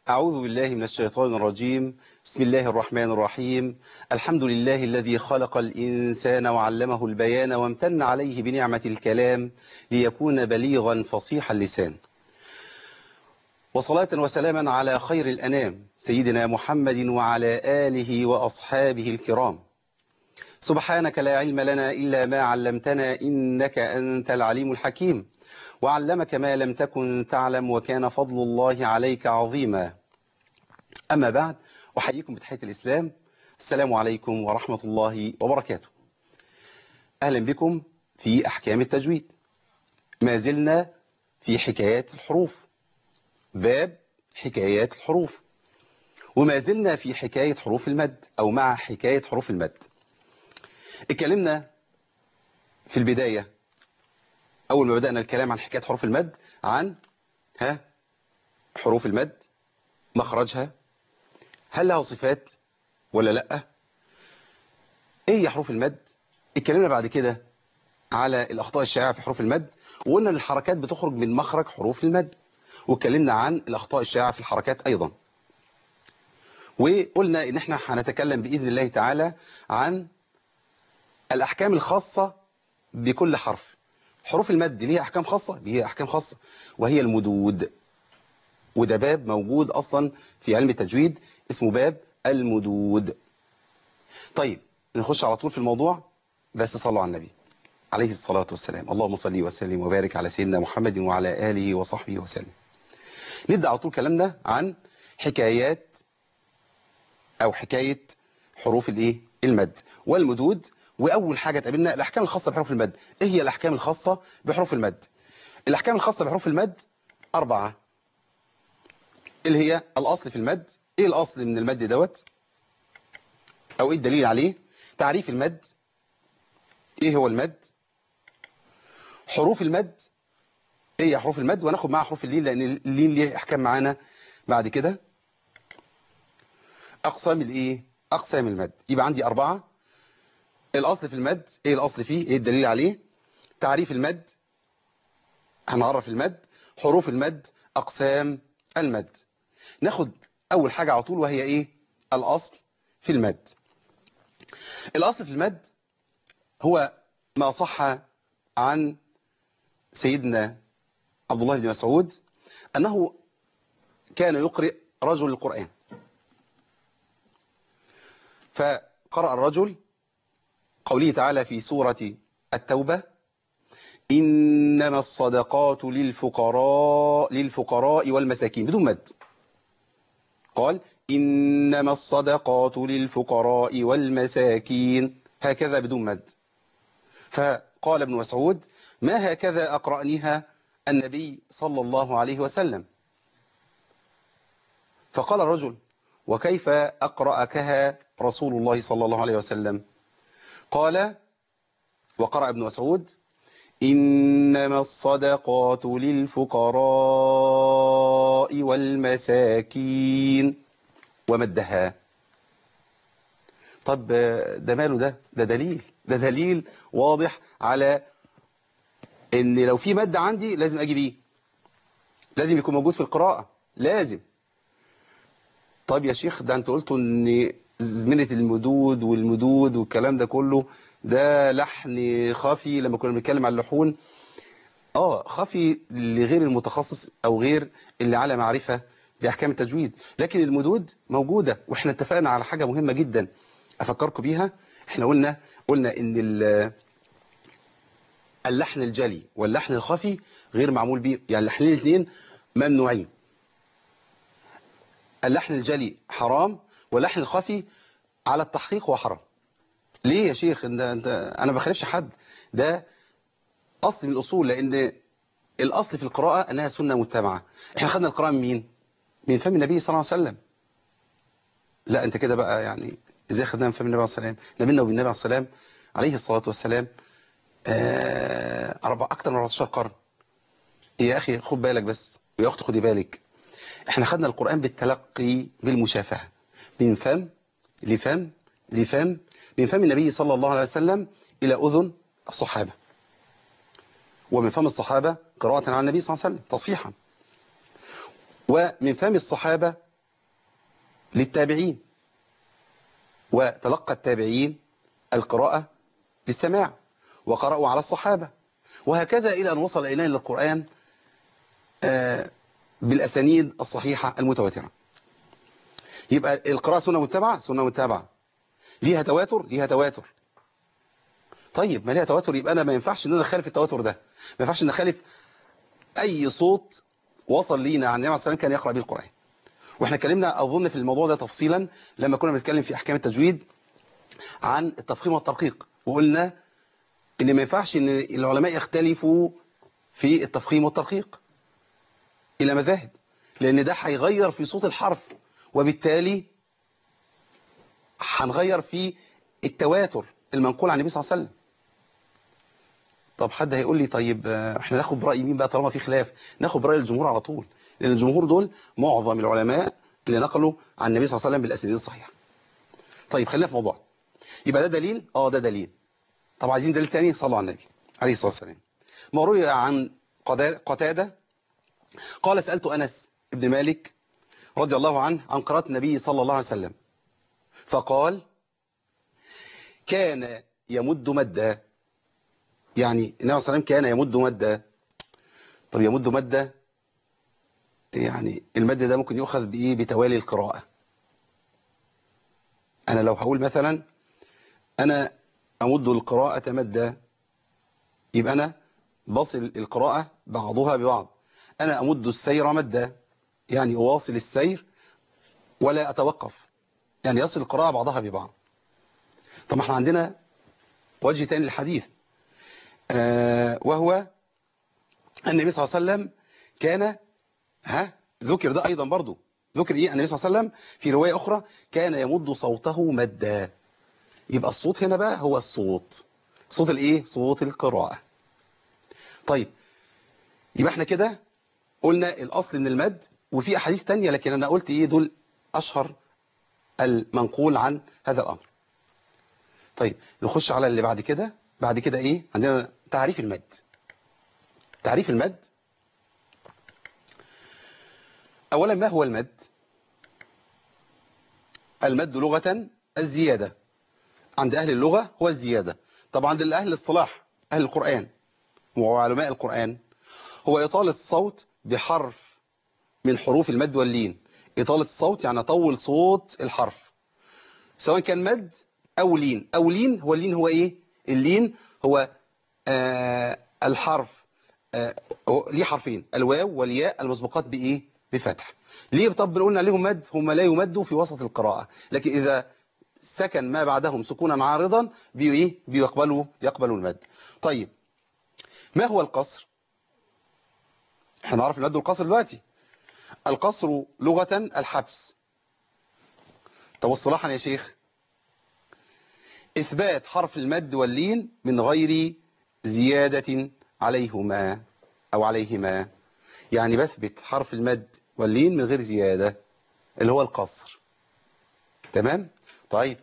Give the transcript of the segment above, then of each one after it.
أعوذ بالله من الشيطان الرجيم بسم الله الرحمن الرحيم الحمد لله الذي خلق الإنسان وعلمه البيان وامتن عليه بنعمة الكلام ليكون بليغا فصيح اللسان وصلاة وسلاما على خير الأنام سيدنا محمد وعلى آله وأصحابه الكرام سبحانك لا علم لنا إلا ما علمتنا إنك أنت العليم الحكيم وعلمك ما لم تكن تعلم وكان فضل الله عليك عظيما أما بعد أحييكم بتحية الإسلام السلام عليكم ورحمة الله وبركاته أهلا بكم في أحكام التجويد ما زلنا في حكايات الحروف باب حكايات الحروف وما زلنا في حكاية حروف المد أو مع حكاية حروف المد اتكلمنا في البداية أول ما بدأنا الكلام عن حكاية حروف المد عن ها حروف المد مخرجها هل لها صفات ولا لأ ايه هي حروف المد اتكلمنا بعد كده على الأخطاء الشائعة في حروف المد وقلنا ان الحركات بتخرج من مخرج حروف المد واتكلمنا عن الأخطاء الشائعة في الحركات أيضا وقلنا ان احنا هنتكلم بإذن الله تعالى عن الأحكام الخاصة بكل حرف حروف المد ليها أحكام خاصة ليها أحكام خاصة وهي المدود وده باب موجود أصلا في علم التجويد اسمه باب المدود طيب نخش على طول في الموضوع بس صلوا على النبي عليه الصلاة والسلام اللهم صل وسلم وبارك على سيدنا محمد وعلى آله وصحبه وسلم نبدأ على طول كلامنا عن حكايات أو حكاية حروف الايه المد والمدود وأول حاجة تقابلنا الأحكام الخاصة بحروف المد إيه هي الأحكام الخاصة بحروف المد الأحكام الخاصة بحروف المد أربعة اللي هي الأصل في المد إيه الأصل من المد دوت أو إيه الدليل عليه تعريف المد إيه هو المد حروف المد إيه هي حروف المد وناخد معها حروف اللين لأن اللين ليه أحكام معانا بعد كده أقسام الإيه أقسام المد يبقى عندي أربعة الأصل في المد إيه الأصل فيه إيه الدليل عليه تعريف المد هنعرف المد حروف المد أقسام المد ناخد أول حاجة على طول وهي إيه الأصل في المد الأصل في المد هو ما صح عن سيدنا عبد الله بن مسعود أنه كان يقرئ رجل القرآن فقرأ الرجل قوله تعالى في سورة التوبة إنما الصدقات للفقراء للفقراء والمساكين بدون مد قال إنما الصدقات للفقراء والمساكين هكذا بدون مد فقال ابن مسعود ما هكذا أقرأنيها النبي صلى الله عليه وسلم فقال الرجل وكيف أقرأكها رسول الله صلى الله عليه وسلم قال وقرأ ابن مسعود إنما الصدقات للفقراء والمساكين ومدها طب ده ماله ده ده دليل ده دليل واضح على ان لو في مد عندي لازم اجي بيه لازم يكون موجود في القراءة لازم طب يا شيخ ده انت قلتوا ان زمنة المدود والمدود والكلام ده كله ده لحن خفي لما كنا بنتكلم عن اللحون اه خفي لغير المتخصص او غير اللي على معرفة بأحكام التجويد لكن المدود موجودة واحنا اتفقنا على حاجة مهمة جدا افكركم بيها احنا قلنا قلنا ان اللحن الجلي واللحن الخفي غير معمول بيه يعني اللحنين الاثنين ممنوعين اللحن الجلي حرام واللحن الخفي على التحقيق هو حرام ليه يا شيخ انت انت انا ما بخالفش حد ده اصل من الاصول لان الاصل في القراءه انها سنه متبعه احنا خدنا القراءه من مين من فم النبي صلى الله عليه وسلم لا انت كده بقى يعني ازاي خدناها من فم النبي صلى الله عليه وسلم نبينا وبالنبي عليه السلام عليه الصلاه والسلام آه أربع أكتر من 14 قرن يا أخي خد بالك بس يا أختي خدي بالك احنا خدنا القرآن بالتلقي بالمشافهة من فم لفم لفم من فم النبي صلى الله عليه وسلم إلى أذن الصحابة ومن فم الصحابة قراءة على النبي صلى الله عليه وسلم تصحيحا ومن فم الصحابة للتابعين وتلقى التابعين القراءة بالسماع وقرأوا على الصحابة وهكذا إلى أن وصل إلينا القرآن بالأسانيد الصحيحة المتواترة يبقى القراءة سنة متبعة سنة متبعة ليها تواتر ليها تواتر طيب ما ليها تواتر يبقى أنا ما ينفعش إن أنا أخالف التواتر ده ما ينفعش إن أخالف أي صوت وصل لينا عن النبي عليه الصلاة كان يقرأ به القرآن واحنا اتكلمنا أظن في الموضوع ده تفصيلا لما كنا بنتكلم في أحكام التجويد عن التفخيم والترقيق وقلنا إن ما ينفعش إن العلماء يختلفوا في التفخيم والترقيق إلى مذاهب لأن ده هيغير في صوت الحرف وبالتالي هنغير في التواتر المنقول عن النبي صلى الله عليه وسلم طب حد هيقول لي طيب احنا ناخد برأي مين بقى طالما في خلاف ناخد برأي الجمهور على طول لأن الجمهور دول معظم العلماء اللي نقلوا عن النبي صلى الله عليه وسلم بالأسانيد الصحيحة طيب خلينا في موضوع يبقى ده دليل اه ده دليل طب عايزين دليل تاني صلوا على النبي عليه الصلاة والسلام ما روي عن قتادة قال سألت أنس ابن مالك رضي الله عنه عن قراءة النبي صلى الله عليه وسلم فقال كان يمد مدا يعني النبي صلى الله عليه وسلم كان يمد مدا طب يمد مدا يعني المد ده ممكن يؤخذ بإيه بتوالي القراءة أنا لو هقول مثلا أنا أمد القراءة مدا يبقى أنا بصل القراءة بعضها ببعض أنا أمد السير مدا يعني أواصل السير ولا أتوقف يعني يصل القراءة بعضها ببعض طب احنا عندنا وجه تاني للحديث آه وهو النبي صلى الله عليه وسلم كان ها ذكر ده أيضا برضو ذكر إيه النبي صلى الله عليه وسلم في رواية أخرى كان يمد صوته مدا يبقى الصوت هنا بقى هو الصوت صوت الإيه صوت القراءة طيب يبقى احنا كده قلنا الأصل من المد وفي أحاديث تانية لكن أنا قلت إيه دول أشهر المنقول عن هذا الأمر طيب نخش على اللي بعد كده بعد كده إيه عندنا تعريف المد تعريف المد أولا ما هو المد المد لغة الزيادة عند أهل اللغة هو الزيادة طبعا عند أهل الاصطلاح أهل القرآن وعلماء القرآن هو إطالة الصوت بحرف من حروف المد واللين إطالة الصوت يعني أطول صوت الحرف سواء كان مد أو لين أو لين هو اللين هو إيه اللين هو آه الحرف آه ليه حرفين الواو والياء المسبوقات بإيه بفتح ليه طب قلنا لهم مد هم لا يمدوا في وسط القراءة لكن إذا سكن ما بعدهم سكونا عارضا بإيه بيقبلوا يقبلوا المد طيب ما هو القصر احنا نعرف المد والقصر دلوقتي القصر لغة الحبس طب واصطلاحا يا شيخ إثبات حرف المد واللين من غير زيادة عليهما أو عليهما يعني بثبت حرف المد واللين من غير زيادة اللي هو القصر تمام طيب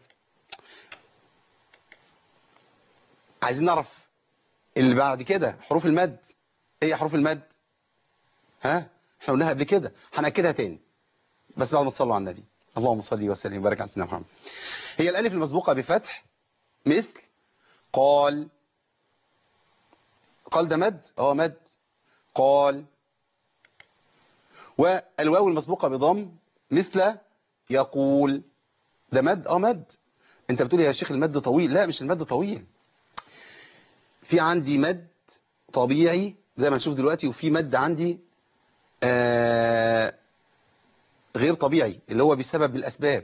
عايزين نعرف اللي بعد كده حروف المد ايه حروف المد ها احنا قلناها قبل كده هنأكدها تاني بس بعد ما تصلوا على النبي اللهم صل وسلم وبارك على سيدنا محمد هي الالف المسبوقه بفتح مثل قال قال ده مد اه مد قال والواو المسبوقه بضم مثل يقول ده مد اه مد انت بتقول يا شيخ المد طويل لا مش المد طويل في عندي مد طبيعي زي ما نشوف دلوقتي وفي مد عندي آه غير طبيعي اللي هو بسبب الأسباب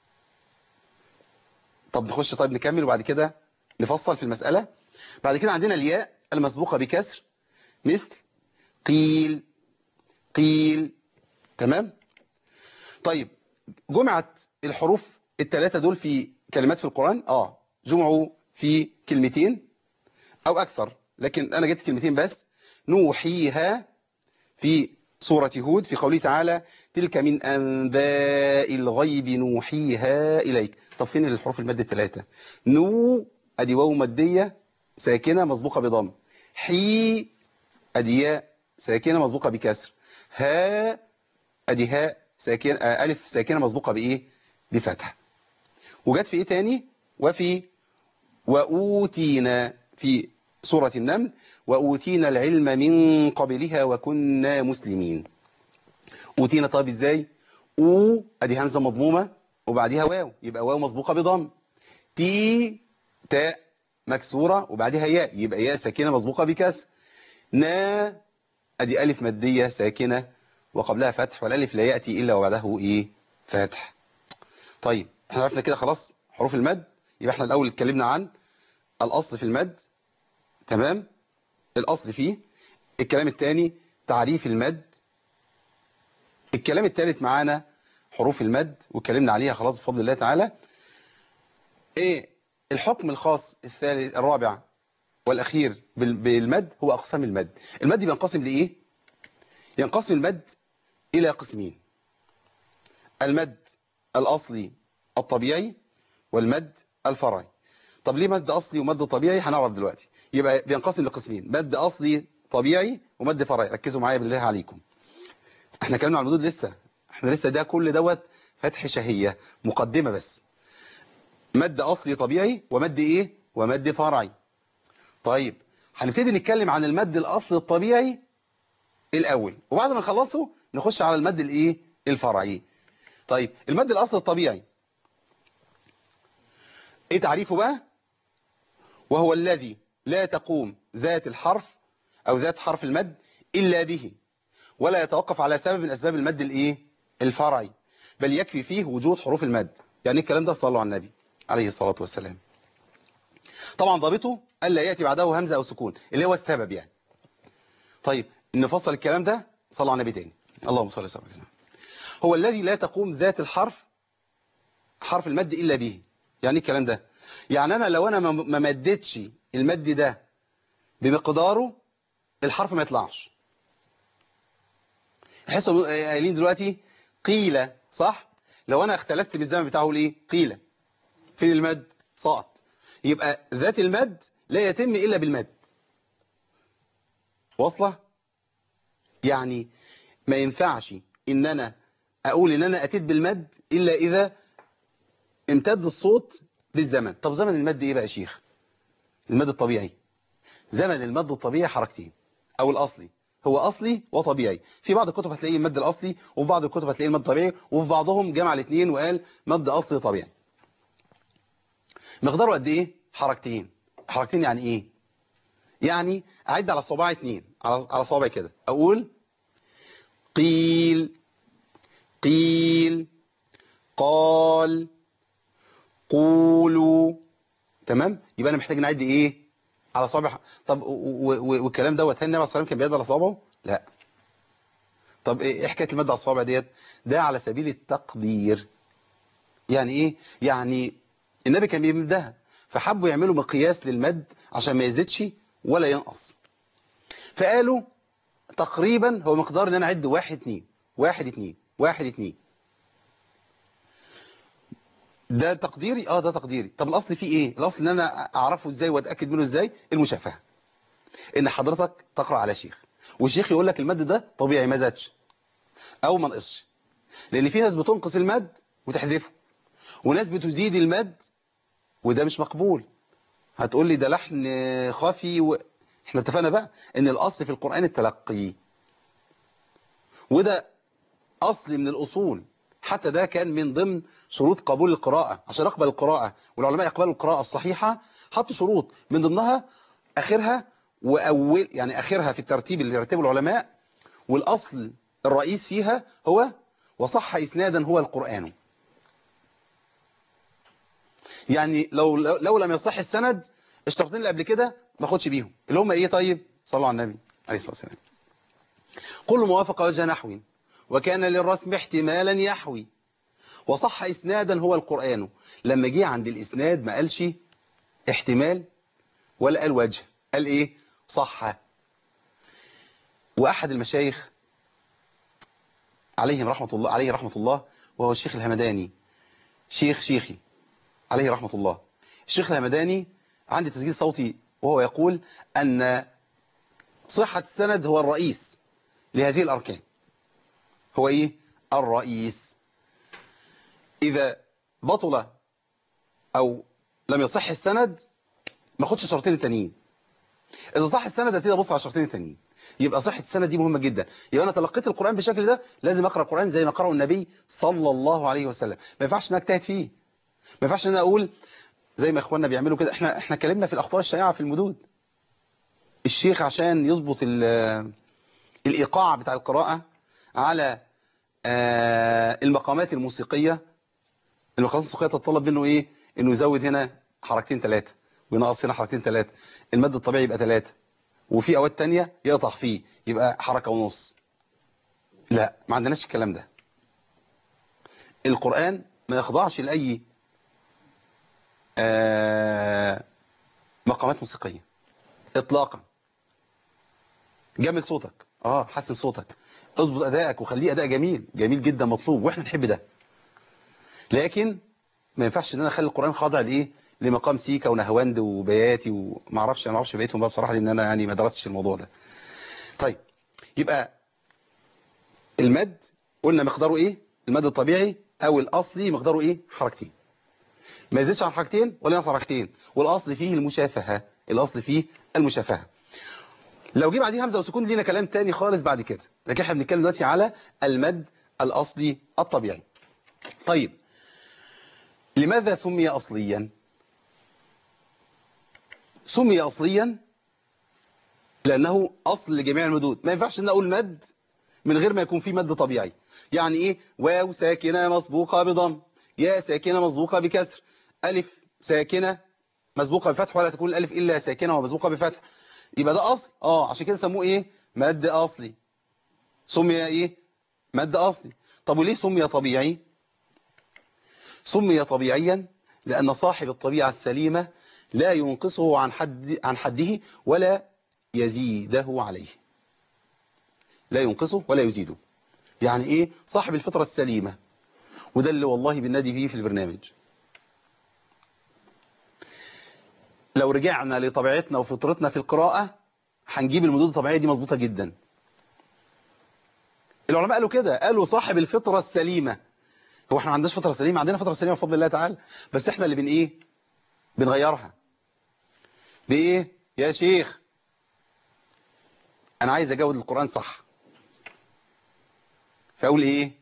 طب نخش طيب نكمل وبعد كده نفصل في المسألة بعد كده عندنا الياء المسبوقة بكسر مثل قيل قيل تمام طيب جمعت الحروف الثلاثة دول في كلمات في القرآن اه جمعوا في كلمتين أو أكثر لكن أنا جبت كلمتين بس نوحيها في سورة هود في قوله تعالى تلك من أنباء الغيب نوحيها إليك طب فين الحروف المد الثلاثة نو أدي واو مدية ساكنة مسبوقة بضم حي أدي ياء ساكنة مسبوقة بكسر ها أدي هاء ساكن آه، ألف ساكنة مسبوقة بإيه بفتح وجت في إيه تاني وفي وأوتينا في سورة النمل وأوتينا العلم من قبلها وكنا مسلمين أوتينا طيب إزاي أو أدي همزة مضمومة وبعديها واو يبقى واو مسبوقة بضم تي تاء مكسورة وبعدها ياء يبقى ياء ساكنة مسبوقة بكسر نا أدي ألف مادية ساكنة وقبلها فتح والألف لا يأتي إلا وبعده إيه فتح طيب احنا عرفنا كده خلاص حروف المد يبقى احنا الأول اتكلمنا عن الأصل في المد تمام الأصل فيه الكلام الثاني تعريف المد الكلام الثالث معانا حروف المد واتكلمنا عليها خلاص بفضل الله تعالى ايه الحكم الخاص الثالث الرابع والأخير بال- بالمد هو أقسام المد المد بينقسم لإيه ينقسم المد إلى قسمين المد الأصلي الطبيعي والمد الفرعي طب ليه مد أصلي ومد طبيعي هنعرف دلوقتي يبقى بينقسم لقسمين مد أصلي طبيعي ومد فرعي ركزوا معايا بالله عليكم احنا كلامنا على المدود لسه احنا لسه ده كل دوت فتح شهية مقدمة بس مد أصلي طبيعي ومد إيه ومد فرعي طيب هنبتدي نتكلم عن المد الأصلي الطبيعي الأول وبعد ما نخلصه نخش على المد الإيه الفرعي طيب المد الأصلي الطبيعي إيه تعريفه بقى وهو الذي لا تقوم ذات الحرف أو ذات حرف المد إلا به ولا يتوقف على سبب من أسباب المد الإيه الفرعي بل يكفي فيه وجود حروف المد يعني إيه الكلام ده صلوا على النبي عليه الصلاة والسلام طبعا ضابطه ألا يأتي بعده همزة أو سكون اللي هو السبب يعني طيب نفصل الكلام ده صلوا على النبي تاني اللهم صل وسلم عليه وسلم. هو الذي لا تقوم ذات الحرف حرف المد إلا به يعني ايه الكلام ده يعني أنا لو أنا ما ما مدتش المد ده بمقداره الحرف ما يطلعش حسوا قايلين دلوقتي قيل صح لو أنا اختلست بالزمن بتاعه ليه قيل فين المد سقط يبقى ذات المد لا يتم إلا بالمد واصلة يعني ما ينفعش إن أنا أقول إن أنا أتيت بالمد إلا إذا امتد الصوت بالزمن طب زمن المد إيه بقى يا شيخ المد الطبيعي زمن المد الطبيعي حركتين أو الأصلي هو أصلي وطبيعي في بعض الكتب هتلاقيه المد الأصلي وفي بعض الكتب هتلاقيه المد الطبيعي وفي بعضهم جمع الاثنين وقال مد أصلي وطبيعي مقداره قد إيه حركتين حركتين يعني إيه يعني أعد على صباعي اثنين على على صوابعي كده أقول قيل قيل قال قولوا تمام يبقى انا محتاج نعد ايه على صابع طب و- و- والكلام دوت هل النبي عليه الصلاه والسلام كان بيعد على صوابعه لا طب ايه إيه حكايه المد على الصوابع ديت ده على سبيل التقدير يعني ايه يعني النبي كان بيمدها فحبوا يعملوا مقياس للمد عشان ما يزيدش ولا ينقص فقالوا تقريبا هو مقدار ان انا اعد واحد اتنين واحد اتنين واحد اتنين ده تقديري اه ده تقديري طب الاصل فيه ايه الاصل ان انا اعرفه ازاي واتاكد منه ازاي المشافهه ان حضرتك تقرا على شيخ والشيخ يقول لك المد ده طبيعي ما زادش او ما نقصش لان في ناس بتنقص المد وتحذفه وناس بتزيد المد وده مش مقبول هتقول لي ده لحن خفي و... احنا اتفقنا بقى ان الاصل في القرآن التلقي وده اصل من الاصول حتى ده كان من ضمن شروط قبول القراءة عشان اقبل القراءة والعلماء يقبلوا القراءة الصحيحة حطوا شروط من ضمنها اخرها واول يعني اخرها في الترتيب اللي يرتبه العلماء والاصل الرئيس فيها هو وصح اسنادا هو القرآن يعني لو لو لم يصح السند الشرطين اللي قبل كده ما اخدش بيهم اللي هم ايه طيب صلوا على النبي عليه الصلاه والسلام كل موافق وجه نحو وكان للرسم احتمالا يحوي وصح اسنادا هو القرآن لما جه عند الاسناد ما قالش احتمال ولا قال وجه قال ايه صح واحد المشايخ عليهم رحمة الله عليه رحمة الله وهو الشيخ الهمداني شيخ شيخي عليه رحمة الله الشيخ الهمداني عندي تسجيل صوتي وهو يقول أن صحة السند هو الرئيس لهذه الأركان هو إيه؟ الرئيس إذا بطل أو لم يصح السند ما خدش الشرطين التانيين إذا صح السند هبتدي أبص على الشرطين التانيين يبقى صحة السند دي مهمة جدا يبقى أنا تلقيت القرآن بالشكل ده لازم أقرأ القرآن زي ما قرأه النبي صلى الله عليه وسلم ما ينفعش إن أنا أجتهد فيه ما ينفعش إن أنا أقول زي ما إخواننا بيعملوا كده إحنا إحنا اتكلمنا في الأخطاء الشائعة في المدود الشيخ عشان يظبط ال- الإيقاع بتاع القراءة على آه، المقامات الموسيقية المقامات الموسيقية تتطلب منه إيه إنه يزود هنا حركتين ثلاثة وينقص هنا حركتين ثلاثة المد الطبيعي يبقى ثلاثة وفي أوقات تانية يقطع فيه يبقى حركة ونص لا ما عندناش الكلام ده القرآن ما يخضعش لأي آه، مقامات موسيقية إطلاقا جمل صوتك اه حسن صوتك اظبط ادائك وخليه اداء جميل جميل جدا مطلوب واحنا نحب ده لكن ما ينفعش ان انا اخلي القران خاضع لايه لمقام سيكا ونهواند وبياتي وما اعرفش ما اعرفش بقيتهم بقى بصراحه لان انا يعني ما درستش الموضوع ده طيب يبقى المد قلنا مقداره ايه المد الطبيعي او الاصلي مقداره ايه حركتين ما يزيدش عن حركتين ولا ينقص عن حركتين والاصل فيه المشافهه الاصل فيه المشافهه لو جه بعديه همزه وسكون لينا كلام تاني خالص بعد كده لكن احنا بنتكلم دلوقتي على المد الاصلي الطبيعي طيب لماذا سمي اصليا سمي اصليا لانه اصل لجميع المدود ما ينفعش ان اقول مد من غير ما يكون فيه مد طبيعي يعني ايه واو ساكنه مسبوقه بضم يا ساكنه مسبوقه بكسر الف ساكنه مسبوقه بفتح ولا تكون الالف الا ساكنه ومسبوقه بفتح يبقى ده اصل اه عشان كده سموه ايه مد اصلي سمي ايه مد اصلي طب وليه سمي طبيعي سمي طبيعيا لان صاحب الطبيعه السليمه لا ينقصه عن حد عن حده ولا يزيده عليه لا ينقصه ولا يزيده يعني ايه صاحب الفطره السليمه وده اللي والله بننادي فيه في البرنامج لو رجعنا لطبيعتنا وفطرتنا في القراءة هنجيب المدود الطبيعية دي مظبوطة جدا العلماء قالوا كده قالوا صاحب الفطرة السليمة هو احنا ما عندناش فطرة سليمة عندنا فطرة سليمة بفضل الله تعالى بس احنا اللي بن ايه بنغيرها بايه يا شيخ انا عايز اجاوب القرآن صح فاقول ايه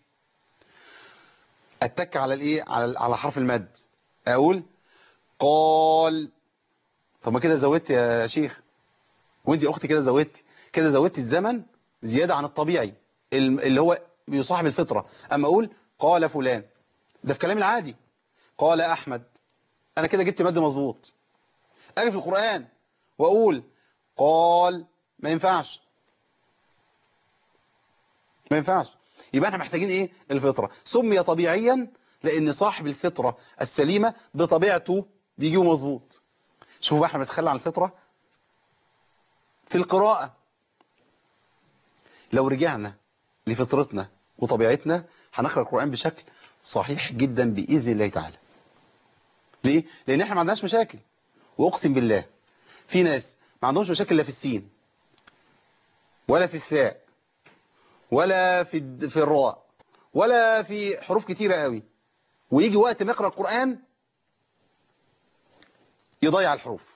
اتك على الايه على على حرف المد اقول قال طب ما كده زودت يا شيخ وانت يا اختي كده زودتي كده زودتي الزمن زيادة عن الطبيعي اللي هو بيصاحب الفطرة اما اقول قال فلان ده في كلامي العادي قال احمد انا كده جبت مد مظبوط اجي في القرآن واقول قال ما ينفعش ما ينفعش يبقى احنا محتاجين ايه الفطرة سمي طبيعيا لان صاحب الفطرة السليمة بطبيعته بيجيبه مظبوط شوفوا بقى احنا بنتخلى عن الفطرة في القراءة لو رجعنا لفطرتنا وطبيعتنا هنقرأ القرآن بشكل صحيح جدا بإذن الله تعالى ليه؟ لأن احنا ما عندناش مشاكل وأقسم بالله في ناس ما عندهمش مشاكل لا في السين ولا في الثاء ولا في في الراء ولا في حروف كتيرة قوي ويجي وقت ما يقرأ القرآن يضيع الحروف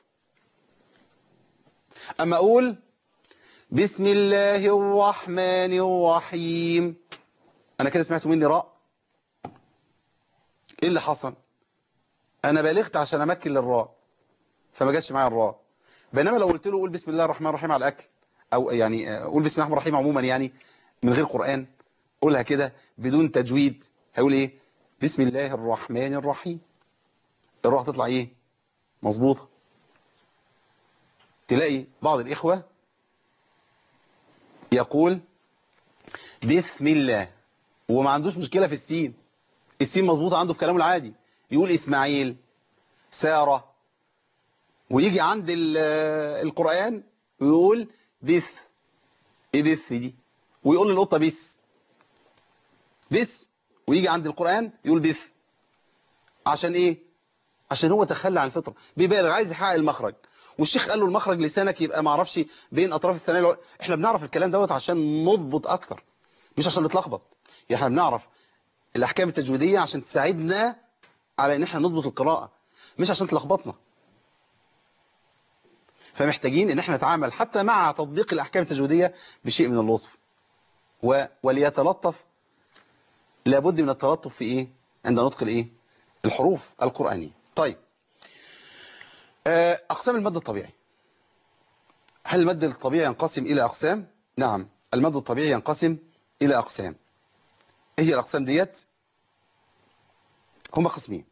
أما أقول بسم الله الرحمن الرحيم أنا كده سمعت مني راء إيه اللي حصل أنا بلغت عشان أمكن للراء فما جاتش معايا الراء بينما لو قلت له قول بسم الله الرحمن الرحيم على الأكل أو يعني قول بسم الله الرحمن الرحيم عموما يعني من غير قرآن قولها كده بدون تجويد هقول إيه بسم الله الرحمن الرحيم الراء تطلع إيه مظبوطة تلاقي بعض الإخوة يقول بسم الله وما عندوش مشكلة في السين السين مظبوطة عنده في كلامه العادي يقول إسماعيل سارة ويجي عند القرآن ويقول بث ايه بث دي ويقول للقطة بس بس ويجي عند القرآن يقول بث عشان ايه عشان هو تخلى عن الفطرة بيبالغ عايز يحقق المخرج والشيخ قال له المخرج لسانك يبقى ما اعرفش بين اطراف الثنايا احنا بنعرف الكلام دوت عشان نضبط اكتر مش عشان نتلخبط يعني احنا بنعرف الأحكام التجويدية عشان تساعدنا على ان احنا نضبط القراءة مش عشان تلخبطنا فمحتاجين ان احنا نتعامل حتى مع تطبيق الأحكام التجويدية بشيء من اللطف و... وليتلطف لابد من التلطف في ايه عند نطق الايه الحروف القرآنية طيب أقسام المد الطبيعي هل المد الطبيعي ينقسم إلى أقسام نعم المد الطبيعي ينقسم إلى أقسام إيه هي الأقسام ديت هما قسمين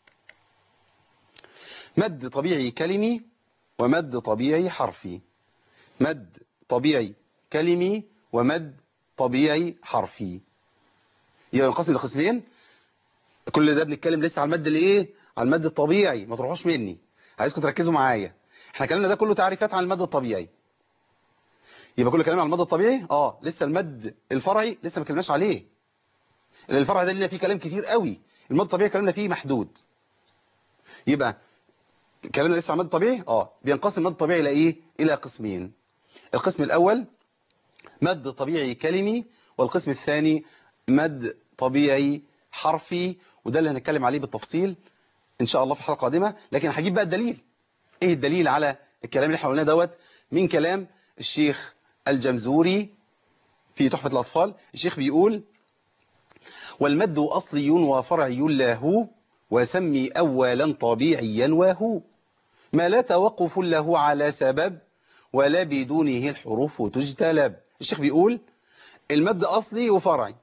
مد طبيعي كلمي ومد طبيعي حرفي مد طبيعي كلمي ومد طبيعي حرفي يبقى ينقسم لقسمين كل ده بنتكلم لسه على المد الايه على المد الطبيعي ما تروحوش مني عايزكم تركزوا معايا احنا كلامنا ده كله تعريفات عن المد الطبيعي يبقى كل كلام عن المد الطبيعي اه لسه المد الفرعي لسه ما كلمناش عليه الفرعي ده لنا فيه كلام كتير قوي المد الطبيعي كلامنا فيه محدود يبقى كلامنا لسه عن المد الطبيعي اه بينقسم المد الطبيعي الى ايه الى قسمين القسم الاول مد طبيعي كلمي والقسم الثاني مد طبيعي حرفي وده اللي هنتكلم عليه بالتفصيل ان شاء الله في الحلقه القادمه لكن هجيب بقى الدليل ايه الدليل على الكلام اللي احنا قلناه دوت من كلام الشيخ الجمزوري في تحفة الأطفال الشيخ بيقول والمد أصلي وفرعي له وسمي أولا طبيعيا وهو ما لا توقف له على سبب ولا بدونه الحروف تجتلب الشيخ بيقول المد أصلي وفرعي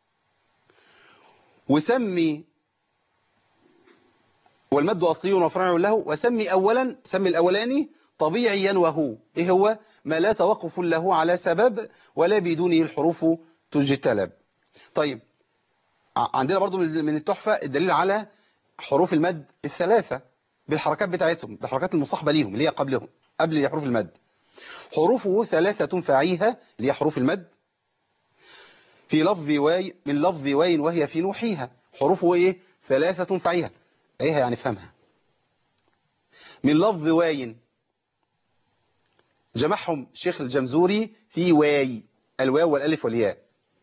وسمي والمد أصلي وفرعي له وسمي أولا سمي الأولاني طبيعيا وهو إيه هو ما لا توقف له على سبب ولا بدونه الحروف تجتلب طيب عندنا برضو من التحفة الدليل على حروف المد الثلاثة بالحركات بتاعتهم بالحركات المصاحبة ليهم اللي هي قبلهم قبل حروف المد حروفه ثلاثة فاعيها اللي هي حروف المد في لفظ واي من لفظ واي وهي في نوحيها حروفه ايه ثلاثة فاعيها ايه يعني فهمها من لفظ واي جمعهم شيخ الجمزوري في واي الواو والالف والياء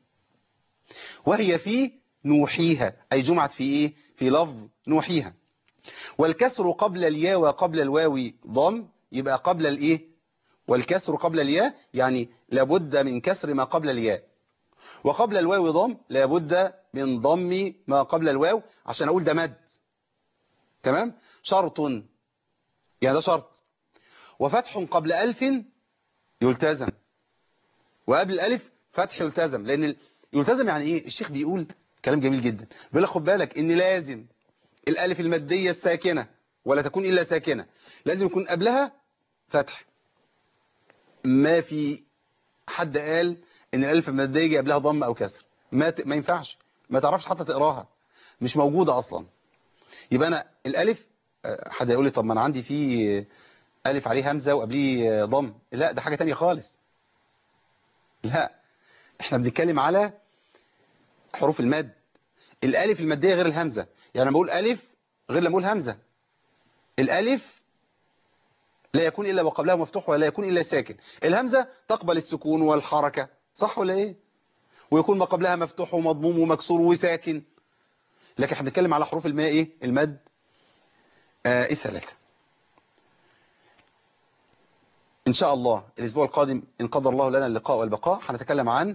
وهي في نوحيها أي جمعت في إيه في لفظ نوحيها والكسر قبل الياء وقبل الواو ضم يبقى قبل الإيه والكسر قبل الياء يعني لابد من كسر ما قبل الياء وقبل الواو ضم لابد من ضم ما قبل الواو عشان أقول ده مد تمام شرط يعني ده شرط وفتح قبل ألف يلتزم وقبل الألف فتح يلتزم لأن يلتزم يعني إيه الشيخ بيقول كلام جميل جدا بيقول لك خد بالك إن لازم الألف المادية الساكنة ولا تكون إلا ساكنة لازم يكون قبلها فتح ما في حد قال إن الألف المادية يجي قبلها ضم أو كسر ما ت... ما ينفعش ما تعرفش حتى تقراها مش موجودة أصلا يبقى أنا الألف حد يقول لي طب ما أنا عندي في ألف عليه همزة وقبليه ضم لا ده حاجة تانية خالص لا احنا بنتكلم على حروف المد الألف المادية غير الهمزة يعني لما بقول ألف غير لما أقول همزة الألف لا يكون إلا وقبلها مفتوح ولا يكون إلا ساكن الهمزة تقبل السكون والحركة صح ولا إيه ويكون ما قبلها مفتوح ومضموم ومكسور وساكن لكن احنا بنتكلم على حروف الماء إيه المد آه الثلاثة إن شاء الله الأسبوع القادم إن قدر الله لنا اللقاء والبقاء هنتكلم عن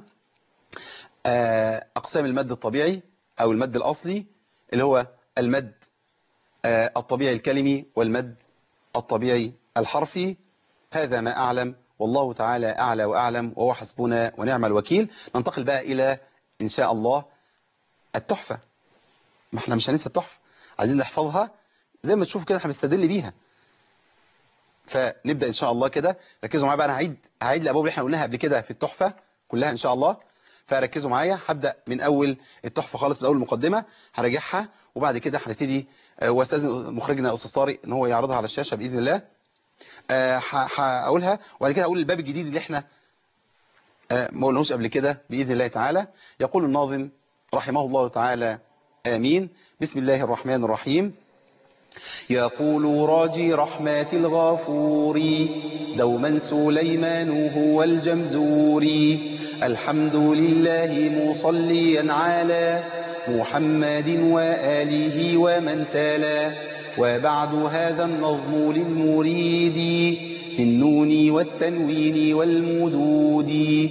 أقسام المد الطبيعي أو المد الأصلي اللي هو المد الطبيعي الكلمي والمد الطبيعي الحرفي هذا ما أعلم والله تعالى أعلى وأعلم وهو حسبنا ونعم الوكيل ننتقل بقى إلى إن شاء الله التحفة ما احنا مش هننسى التحفة عايزين نحفظها زي ما تشوفوا كده احنا بنستدل بيها فنبدأ إن شاء الله كده ركزوا معايا بقى أنا هعيد هعيد الأبواب اللي احنا قلناها قبل كده في التحفة كلها إن شاء الله فركزوا معايا هبدأ من أول التحفة خالص من أول المقدمة هراجعها وبعد كده هنبتدي واستاذن مخرجنا أستاذ طارق إن هو يعرضها على الشاشة بإذن الله هقولها وبعد كده هقول الباب الجديد اللي احنا ما قلناهوش قبل كده بإذن الله تعالى يقول الناظم رحمه الله تعالى آمين بسم الله الرحمن الرحيم يقول راجي رحمات الغفور دوما سليمان هو الجمزور الحمد لله مصليا على محمد وآله ومن تلا وبعد هذا النظم للمريد في النون والتنوين والمدود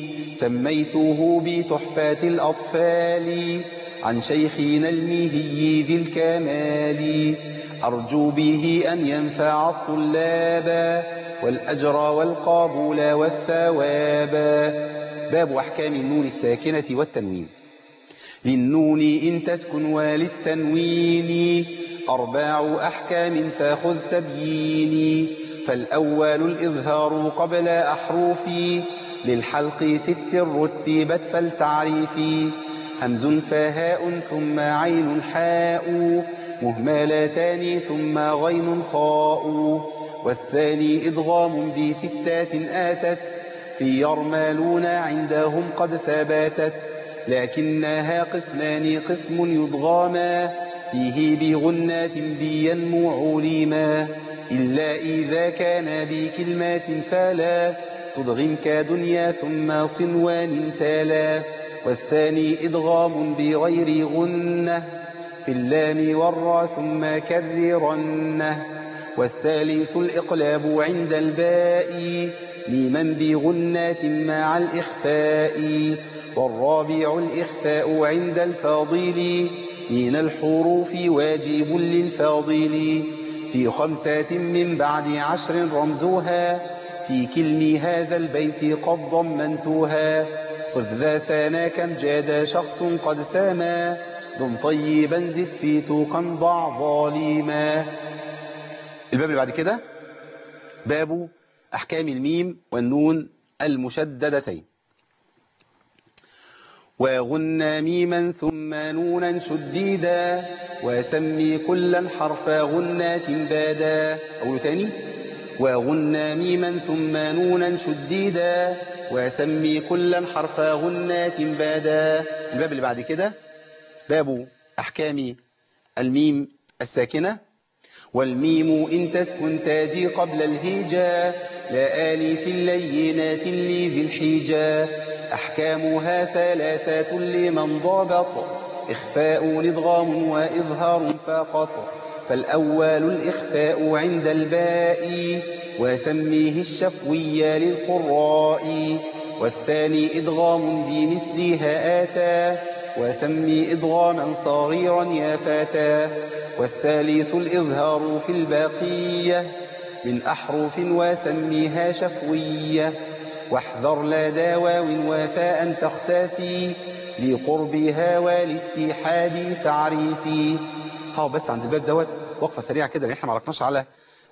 سميته بتحفات الأطفال عن شيخنا المهي ذي الكمال أرجو به أن ينفع الطلاب والأجر والقابول والثواب باب أحكام النون الساكنة والتنوين للنون إن تسكن وللتنوين أرباع أحكام فاخذ تبييني فالأول الإظهار قبل أحرفي للحلق ست رتبت فالتعريف همز فهاء ثم عين حاء مهملتان ثم غين خاء والثاني إضغام بستات آتت في يرمالون عندهم قد ثباتت لكنها قسمان قسم يضغاما فيه بغنات بينمو عليما إلا إذا كان بكلمات فلا تضغم كدنيا ثم صنوان تالا والثاني إدغام بغير غنة في اللام والرا ثم كررنه والثالث الإقلاب عند الباء ميما بغنات مع الإخفاء والرابع الإخفاء عند الفاضل من الحروف واجب للفاضل في خمسات من بعد عشر رمزها في كلم هذا البيت قد ضمنتها صف ذا ثانا كم جاد شخص قد ساما دم طيبا زد في توقا ضع ظالما الباب اللي بعد كده باب أحكام الميم والنون المشددتين وغنى ميما ثم نونا شديدا وسمي كلا حرف غنات بادا أقول تاني وغنى ميما ثم نونا شديدا وسمي كلا حرف غنات بادا الباب اللي بعد كده باب أحكام الميم الساكنة والميم إن تسكن تاجي قبل الهجا لا آلي في اللينات لذي الحجا أحكامها ثلاثة لمن ضبط إخفاء إضغام وإظهار فقط فالأول الإخفاء عند الباء وسميه الشفوي للقراء والثاني إدغام بمثلها آتى وسمي إدغاما صغيرا يا فتى والثالث الإظهار في الباقية من أحرف وسميها شفوية واحذر لا واو وفاء تختفي لقربها والاتحاد فاعرفي ها بس عند الباب دوت وقفة سريعة كده لان احنا ما عرفناش على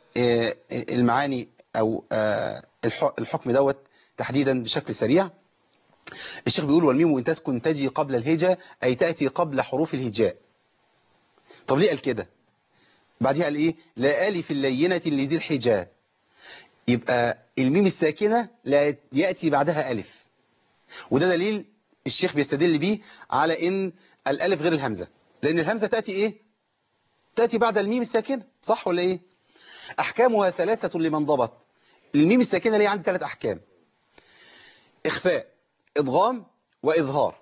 المعاني أو الحكم دوت تحديدا بشكل سريع الشيخ بيقول والميم وإن تسكن تجي قبل الهجاء أي تأتي قبل حروف الهجاء طب ليه قال كده بعدها قال إيه لا آلف اللينة لذي الحجاء يبقى الميم الساكنة لا يأتي بعدها ألف وده دليل الشيخ بيستدل بيه على إن الألف غير الهمزة لأن الهمزة تأتي إيه تأتي بعد الميم الساكنة صح ولا إيه أحكامها ثلاثة لمن ضبط الميم الساكنة ليه عندي ثلاث أحكام إخفاء إضغام وإظهار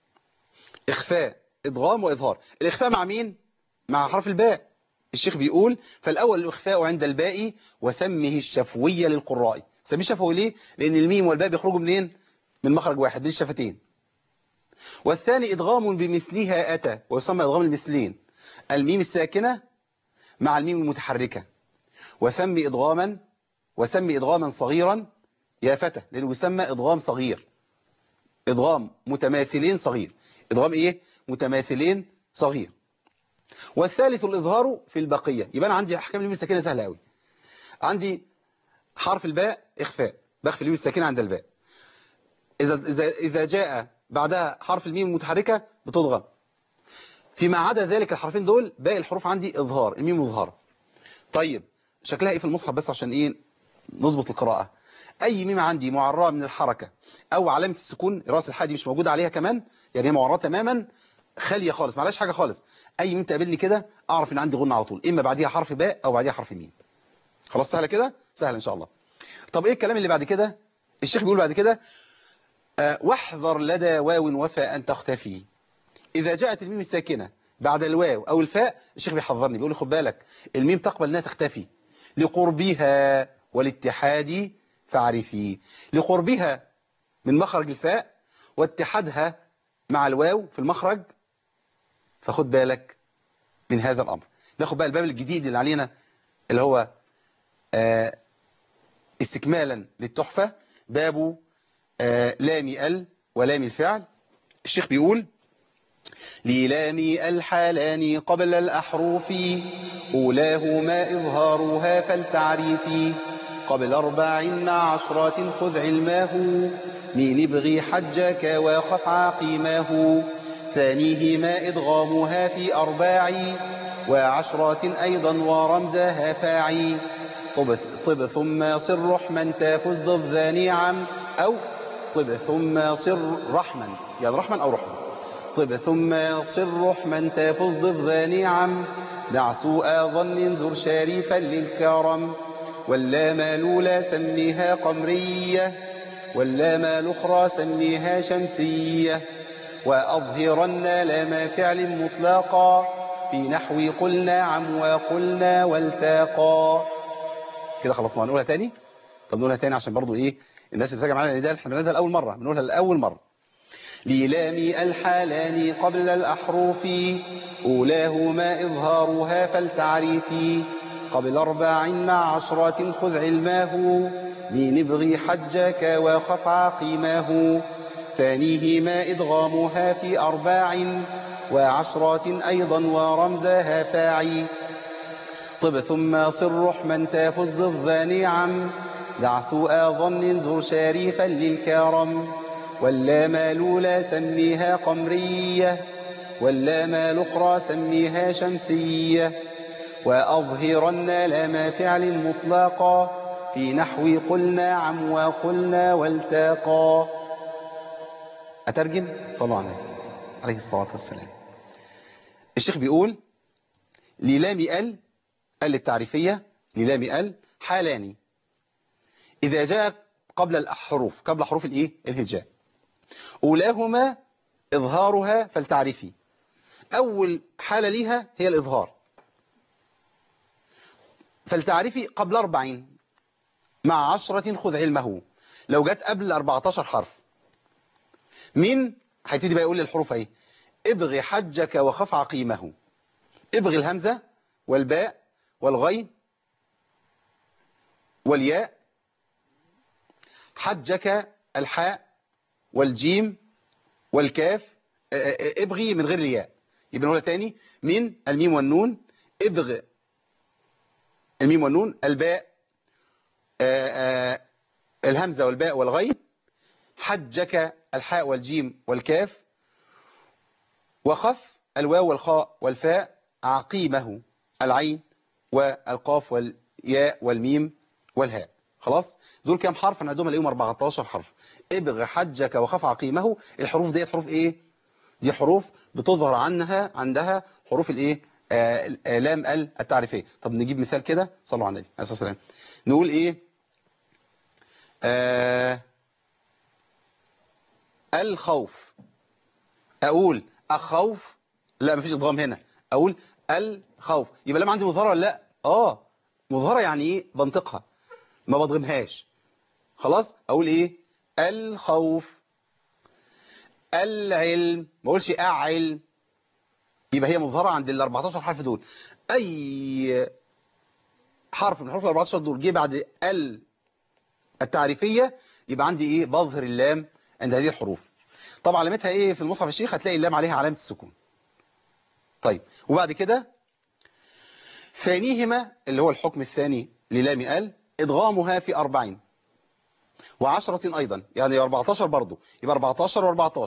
إخفاء إضغام وإظهار الإخفاء مع مين؟ مع حرف الباء الشيخ بيقول فالأول الإخفاء عند الباء وسمه الشفوية للقراء سميه شفوي ليه؟ لأن الميم والباء بيخرجوا منين؟ من مخرج واحد من الشفتين والثاني إدغام بمثلها أتى ويسمى إدغام المثلين الميم الساكنة مع الميم المتحركة وسمي إدغاما وسمي إدغاما صغيرا يا فتى لأنه يسمى إدغام صغير إدغام متماثلين صغير إدغام إيه؟ متماثلين صغير والثالث الإظهار في البقية يبقى أنا عندي أحكام الميم الساكنة سهلة قوي عندي حرف الباء إخفاء بخفي الميم الساكنة عند الباء إذا, إذا, إذا جاء بعدها حرف الميم المتحركة بتضغم فيما عدا ذلك الحرفين دول باقي الحروف عندي إظهار الميم مظهرة طيب شكلها إيه في المصحف بس عشان إيه نظبط القراءة أي ميم عندي معرّة من الحركة أو علامة السكون راس الحاء دي مش موجودة عليها كمان يعني هي معرّة تماما خاليه خالص معلهاش حاجه خالص اي ميم تقابلني كده اعرف ان عندي غنه على طول اما بعديها حرف باء او بعديها حرف ميم خلاص سهله كده سهله ان شاء الله طب ايه الكلام اللي بعد كده الشيخ بيقول بعد كده آه واحذر لدى واو وفاء ان تختفي اذا جاءت الميم الساكنه بعد الواو او الفاء الشيخ بيحذرني بيقول لي خد بالك الميم تقبل انها تختفي لقربها والاتحاد فاعرفي لقربها من مخرج الفاء واتحادها مع الواو في المخرج فخد بالك من هذا الأمر ناخد بقى الباب الجديد اللي علينا اللي هو آه استكمالا للتحفة باب آه لام ال ولام الفعل الشيخ بيقول للام الحالان قبل الأحروف أولاهما إظهارها فالتعريف قبل أربع مع عشرات خذ علماه من ابغي حجك وخف عقيماه ثانيهما إدغامها في أرباع وعشرات أيضا ورمزها فاعي طب, طب ثم صر رحما تفز ضد نعم أو طب ثم صر رحما يعني رحما أو رحما طب ثم صر رحما تفز ضد نعم دع سوء ظن زر شريفا للكرم واللام الأولى سميها قمرية واللام الأخرى سميها شمسية وأظهرن لام فعل مطلقا في نحو قلنا عم وقلنا والتاقا كده خلصنا هنقولها تاني طب نقولها تاني عشان برضو ايه الناس اللي بتراجع معانا ده احنا بنقولها لاول مره بنقولها لاول مره للام الحالان قبل الأحرف أولاهما إظهارها فالتعريف قبل أربع مع عشرة خذ علماه من ابغي حجك وخف عقيماه ثانيهما إدغامها في أرباع وعشرات أيضا ورمزها فاعي طب ثم صر رحما تفز ضد نعم دع سوء ظن زر شريفا للكرم واللام الأولى سميها قمرية واللام الأخرى سميها شمسية وأظهرن لام فعل مطلقا في نحو قلنا عم وقلنا والتاقا أترجم صلوا على النبي عليه الصلاة والسلام الشيخ بيقول للام ال ال التعريفية للام ال حالان إذا جاء قبل الحروف قبل حروف الايه الهجاء أولاهما إظهارها فالتعريفي أول حالة ليها هي الإظهار فالتعريفي قبل أربعين مع عشرة خذ علمه لو جت قبل 14 حرف مين هيبتدي بقى يقول لي الحروف اهي ابغي حجك وخف عقيمه ابغي الهمزة والباء والغين والياء حجك الحاء والجيم والكاف ابغي من غير الياء يبقى نقولها تاني من الميم والنون ابغ الميم والنون الباء آآ آآ الهمزة والباء والغين حجك الحاء والجيم والكاف وخف الواو والخاء والفاء عقيمه العين والقاف والياء والميم والهاء خلاص دول كام حرف انا عندهم الاقيهم 14 حرف ابغ حجك وخف عقيمه الحروف ديت حروف ايه دي حروف بتظهر عنها عندها حروف الايه آه لام ال التعريفيه طب نجيب مثال كده صلوا على النبي عليه الصلاه والسلام نقول ايه آه الخوف اقول اخوف لا مفيش ادغام هنا اقول الخوف يبقى لما عندي مظهره ولا لا اه مظهره يعني ايه بنطقها ما بضغمهاش خلاص اقول ايه الخوف العلم ما اقولش اعلم يبقى هي مظهره عند ال 14 حرف دول اي حرف من حروف ال 14 دول جه بعد ال التعريفيه يبقى عندي ايه بظهر اللام عند هذه الحروف طبعا علامتها ايه في المصحف الشيخ هتلاقي اللام عليها علامه السكون طيب وبعد كده ثانيهما اللي هو الحكم الثاني للام ال ادغامها في أربعين وعشرة أيضا يعني 14 برضو يبقى 14 و14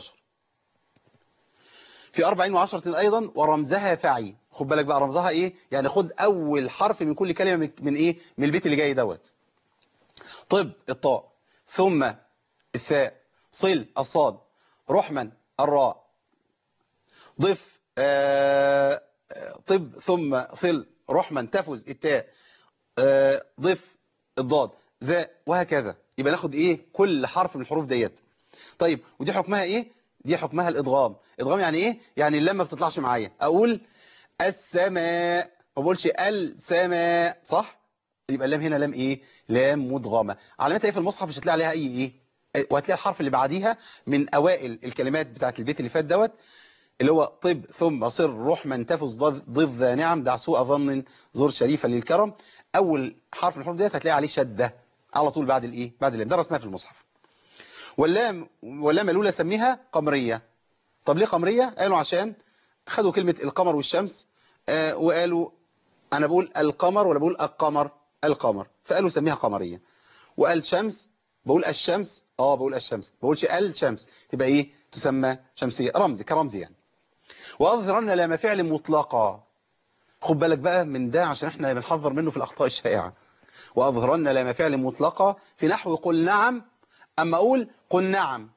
في أربعين وعشرة أيضا ورمزها فعي خد بالك بقى رمزها إيه يعني خد أول حرف من كل كلمة من إيه من البيت اللي جاي دوت طب الطاء ثم الثاء صل الصاد رحما الراء ضف آه، آه، طب ثم ثل رحما تفز التاء آه، ضف الضاد ذا وهكذا يبقى ناخد ايه كل حرف من الحروف ديت طيب ودي حكمها ايه دي حكمها الادغام ادغام يعني ايه يعني اللام ما بتطلعش معايا اقول السماء ما بقولش السماء صح يبقى اللام هنا لام ايه لام مدغمه علامتها ايه في المصحف مش هتلاقي عليها اي ايه وهتلاقي الحرف اللي بعديها من اوائل الكلمات بتاعت البيت اللي فات دوت اللي هو طب ثم صر روح من تفز ضف ضف ذا نعم دع سوء ظن زور شريفا للكرم اول حرف من الحروف ديت هتلاقي عليه شده على طول بعد الايه بعد اللام ده رسمها في المصحف واللام واللام الاولى سميها قمريه طب ليه قمريه قالوا عشان خدوا كلمه القمر والشمس آه وقالوا انا بقول القمر ولا بقول القمر القمر فقالوا سميها قمريه وقال شمس بقول الشمس اه بقول الشمس ما بقولش الشمس تبقى ايه تسمى شمسيه رمز كرمز يعني واظهرن لام فعل مطلقا خد بالك بقى من ده عشان احنا بنحذر منه في الاخطاء الشائعه واظهرن لام فعل مطلقا في نحو قل نعم اما اقول قل نعم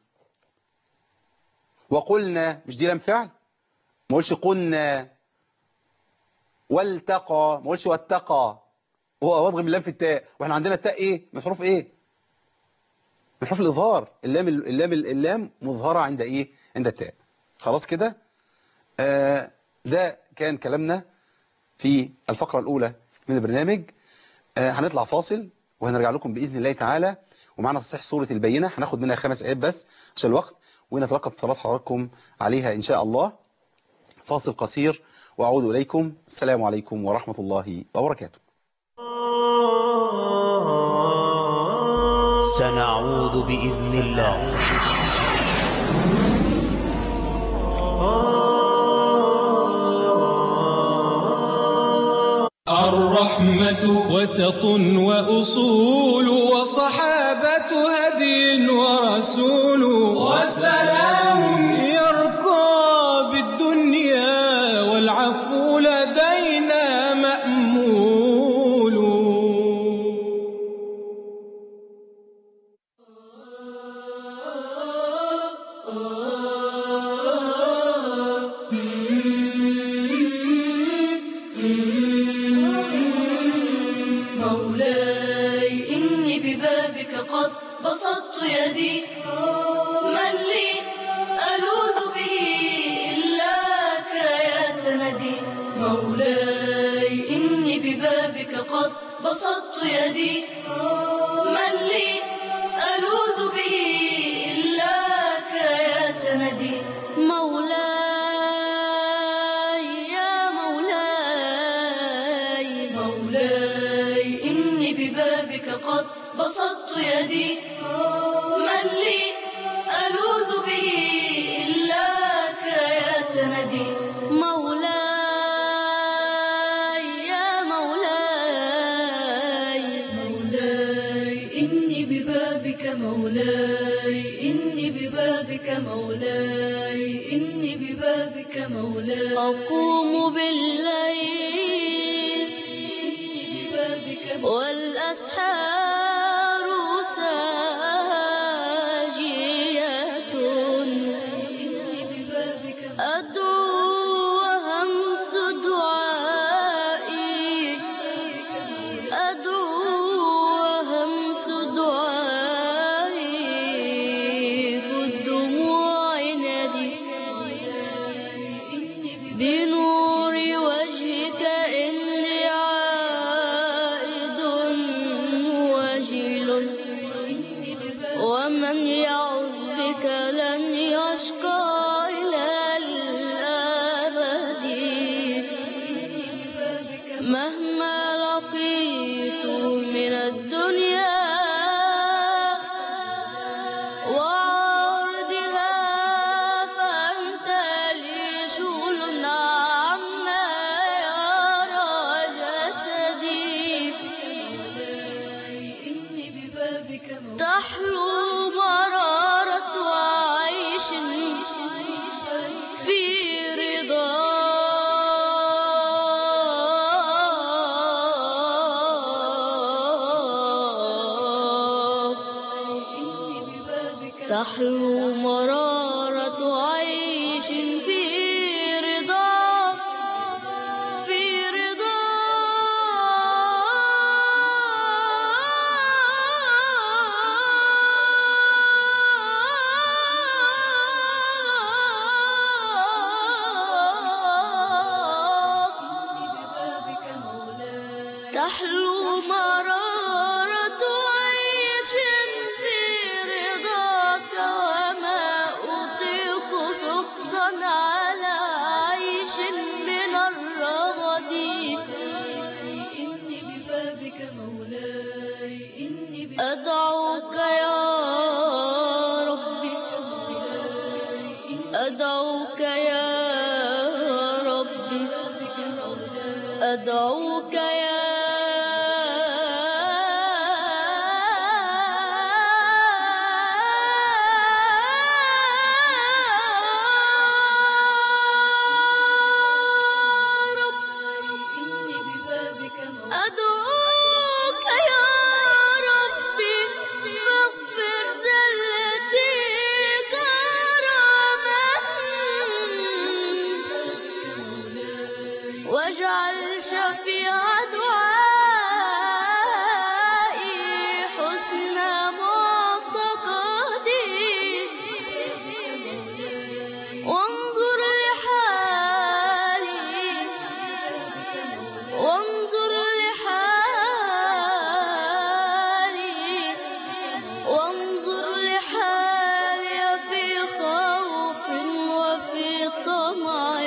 وقلنا مش دي لام فعل ما اقولش قلنا والتقى ما اقولش واتقى هو واضغم اللام في التاء واحنا عندنا التاء ايه من حروف ايه من حروف الاظهار اللام اللام اللام مظهره عند ايه عند التاء خلاص كده آه ده كان كلامنا في الفقره الاولى من البرنامج آه هنطلع فاصل وهنرجع لكم باذن الله تعالى ومعنا تصحيح سوره البينه هناخد منها خمس ايات بس عشان الوقت ونتلقى اتصالات حضراتكم عليها ان شاء الله فاصل قصير واعود اليكم السلام عليكم ورحمه الله وبركاته سنعود بإذن الله الرحمة وسط وأصول وصحابة هدي ورسول وسلام يرقى بالدنيا والعفو لدينا مأمول مولاي إني ببابك قد بسطت يدي من لي ألوذ به إلاك يا سندي مولاي إني ببابك قد بسطت يدي من لي ألوذ به إلاك يا سندي مولاي يا مولاي مولاي إني ببابك قد بسطت يدي من لي ألوذ به إلاك يا سندي مولاي يا مولاي مولاي إني ببابك مولاي إني ببابك مولاي إني ببابك مولاي أقوم بالليل ببابك والأسحار ساجية إني ببابك أدعو وهمس دعائي أدعو وهمس دعائي في الدموع نادي بنور وجهك إني عائد وجل ومن يعظ بك لن يشقى إلى الأبد مهما لقيت من الدنيا وعرضها فأنت لي شغل عما يرى جسدي تحلو مرارة عيش في رضا تحلو مرارة عيش في تحلو مرارة عيش في رضاك وما أطيق سخطا على عيش من الرغد إني ببابك مولاي إني أدعوك يا ربي أدعوك يا ربي أدعوك يا إني ببابك مولاي أدعوك يا ربي فاغفر زلتي كرما واجعل شفيع دعائي حسن معتقدي وانظر لحالي وانظر لحالي وانظر لحالي في خوف وفي طمع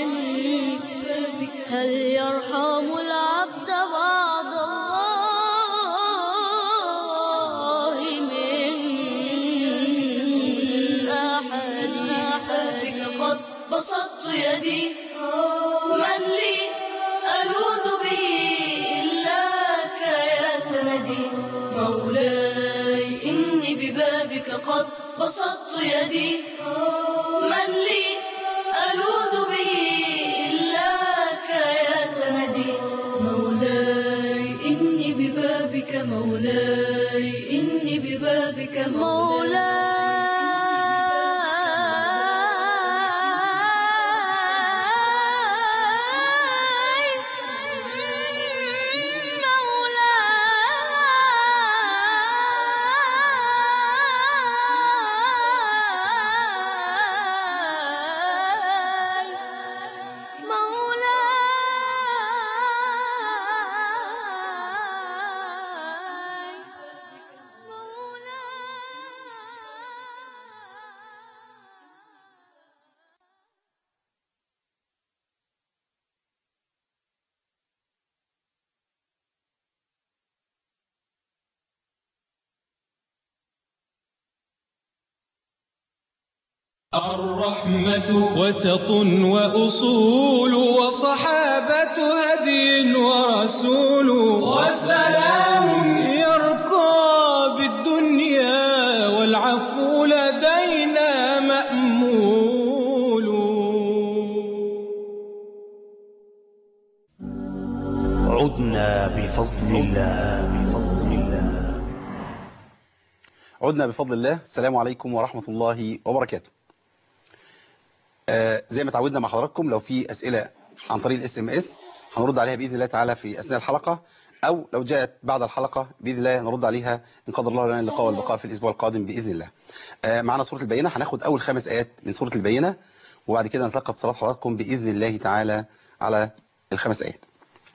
هل يرحم العبد بعد الله من أحد بك قد بسطت يدي من لي ألوذ به إلاك يا سندي مولاي إني ببابك قد بسطت يدي من لي ألوذ به إلاك يا سندي مولاي إني ببابك مولاي إني ببابك مولاي مولاي الرحمة وسط وأصول وصحابة هدي ورسول وسلام يرقى بالدنيا والعفو لدينا مأمول عدنا بفضل الله بفضل الله عدنا بفضل الله السلام عليكم ورحمة الله وبركاته آه زي ما تعودنا مع حضراتكم لو في أسئلة عن طريق الاس ام اس هنرد عليها بإذن الله تعالى في أثناء الحلقة أو لو جاءت بعد الحلقة بإذن الله نرد عليها إن قدر الله لنا اللقاء والبقاء في الأسبوع القادم بإذن الله آه معنا سورة البينة هناخد أول خمس آيات من سورة البينة وبعد كده نتلقى اتصالات حضراتكم بإذن الله تعالى على الخمس آيات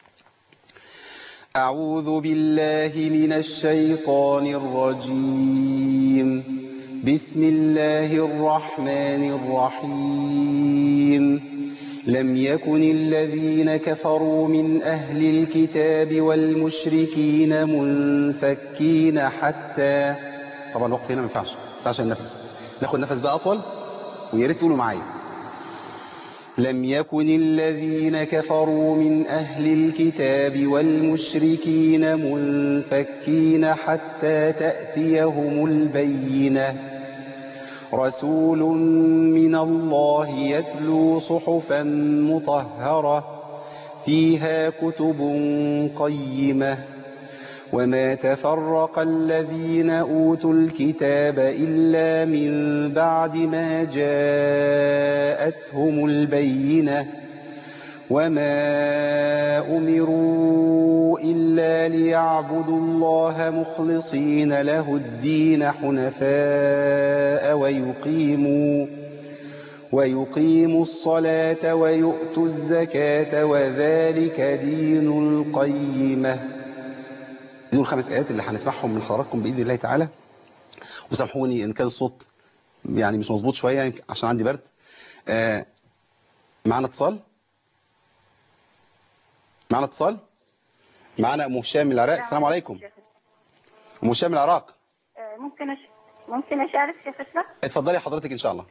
أعوذ بالله من الشيطان الرجيم بسم الله الرحمن الرحيم لم يكن الذين كفروا من أهل الكتاب والمشركين منفكين حتى طبعا الوقف هنا ما ينفعش بس عشان النفس ناخد نفس بقى أطول ويا ريت تقولوا معايا لم يكن الذين كفروا من أهل الكتاب والمشركين منفكين حتى تأتيهم البينة رسول من الله يتلو صحفا مطهرة فيها كتب قيمة وما تفرق الذين أوتوا الكتاب إلا من بعد ما جاءتهم البينة وما أمروا إلا ليعبدوا الله مخلصين له الدين حنفاء ويقيموا ويقيموا الصلاة ويؤتوا الزكاة وذلك دين القيمة دول الخمس آيات اللي هنسمعهم من حضراتكم بإذن الله تعالى وسامحوني إن كان الصوت يعني مش مظبوط شوية يمكن عشان عندي برد آه معنا اتصال معنا اتصال معنا أم هشام من العراق السلام عليكم أم هشام من العراق آه، ممكن أش... ممكن أشارك شيخ أشرف؟ اتفضلي حضرتك إن شاء الله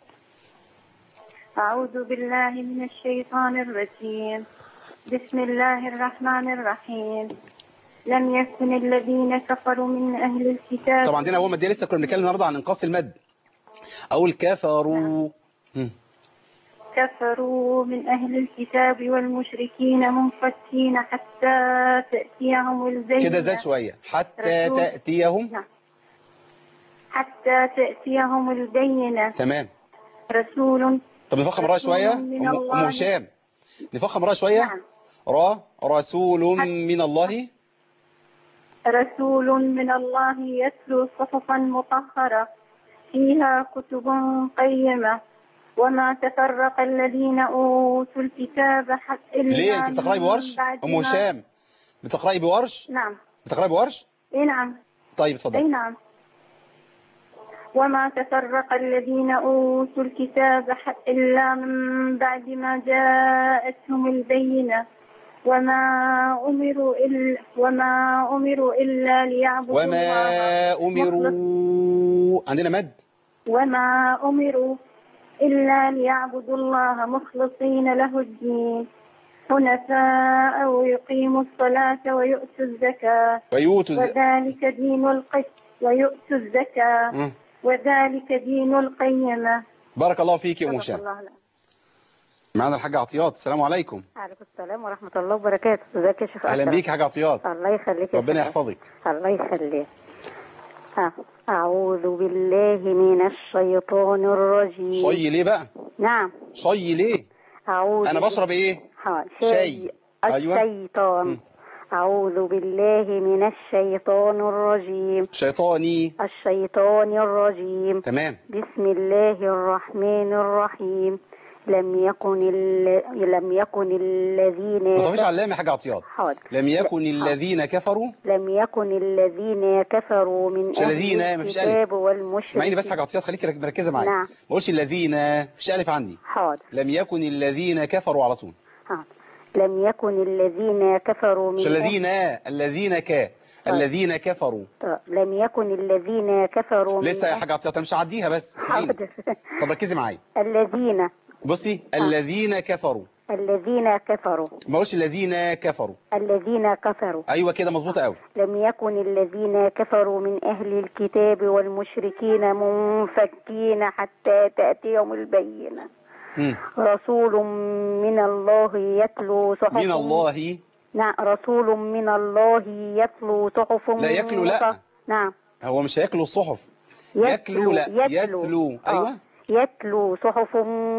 أعوذ بالله من الشيطان الرجيم بسم الله الرحمن الرحيم لم يكن الذين كفروا من أهل الكتاب طبعا عندنا أول مادية لسه كنا بنتكلم النهارده عن انقاص المد أو الكفروا مم. كفروا من أهل الكتاب والمشركين منفكين حتى تأتيهم البينة كده زاد شوية حتى رسول- تأتيهم نعم. حتى تأتيهم البينة تمام رسول طب نفخم راء شوية رسول من أم الله. أم هشام نفخم راء شوية نعم را رسول من الله رسول من الله يتلو صحفا مطهرة فيها كتب قيمة وما تفرق الذين أوتوا الكتاب حتى إلا ليه أنت بتقرأي من بورش بعد أم ما- هشام بتقرأي بورش نعم بتقرأي بورش إي نعم طيب أي اتفضل نعم وما تفرق الذين أوتوا الكتاب ح- إلا من بعد ما جاءتهم البينة وما أمروا إلا وما أمروا إلا ليعبدوا وما الله أمروا عندنا مد وما أمروا إلا ليعبدوا الله مخلصين له الدين حنفاء ويقيموا الصلاة ويؤتوا الزكاة ويؤتوا الز... وذلك دين القسط ويؤتوا الزكاة مم. وذلك دين القيمة بارك الله فيك يا أم صدق هشام الله العظيم. معنا الحاج عطيات السلام عليكم عليكم السلام ورحمة الله وبركاته ازيك يا شيخ أهلا أشرف؟ بيك يا حاج عطيات الله يخليك يا ربنا شيخ يحفظك الله يخليك آه. أعوذ بالله من الشيطان الرجيم شي ليه بقى نعم شي ليه أعوذ أنا بشرب إيه ها. شاي. أيوة. الشيطان مم. أعوذ بالله من الشيطان الرجيم شيطاني الشيطان الرجيم تمام بسم الله الرحمن الرحيم لم يكن ال... لم يكن الذين ما تقفيش على اللام يا حاج عطيات حاضر لم يكن الذين كفروا لم يكن الذين كفروا من مش أهل الذين، مفيش ألف. الكتاب والمشركين اسمعيني بس يا حاج عطيات خليكي رك- مركزه معايا نعم. ما اقولش الذين مفيش الف عندي حاضر لم يكن الذين كفروا على طول حاضر لم يكن الذين كفروا من مش الذين الذين ك الذين كفروا أهل... لم يكن الذين كفروا من لسه يا أهل- حاج عطيات انا مش هعديها بس اسمعيني حاضر طب ركزي معايا الذين بصي الذين كفروا الذين كفروا ما اقولش الذين كفروا الذين كفروا ايوه كده مظبوطه قوي لم يكن الذين كفروا من أهل الكتاب والمشركين منفكين حتى تأتيهم البينة مم. رسول من الله يتلو صحف من الله نعم رسول من الله يتلو صحف لا، يكلو لا. مطه- نعم هو مش هياكلوا الصحف يكلو لا يتلو آه. ايوه يتلو صحف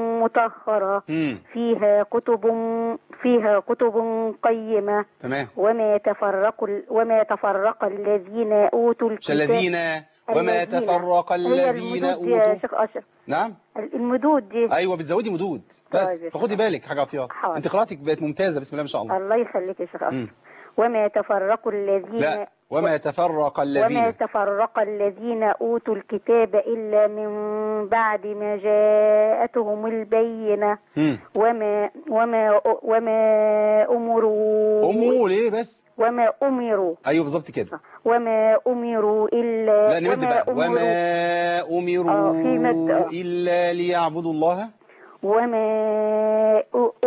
مطهرة امم فيها كتب فيها كتب قيمة تمام وما تفرق ال- وما تفرق الذين أوتوا مش الكتاب الذين وما الذين. تفرق هي الذين المدود يا اوتوا شيخ أشرف نعم المدود دي ايوه بتزودي مدود بس طيب يا فخدي شيخ. بالك حاجه عطيات حاضر. انت قراءتك بقت ممتازه بسم الله ما شاء الله الله يخليك يا شيخ مم. أشرف وما تفرق الذين لا وما تفرق وما الذين تفرق الذين أوتوا الكتاب إلا من بعد ما جاءتهم البينة مم. وما وما وما أمروا امه ليه بس وما أمروا ايوه بالظبط كده وما أمروا إلا لا نمد بقى وما وما آه، في مد، امروا آه. الا ليعبدوا الله وما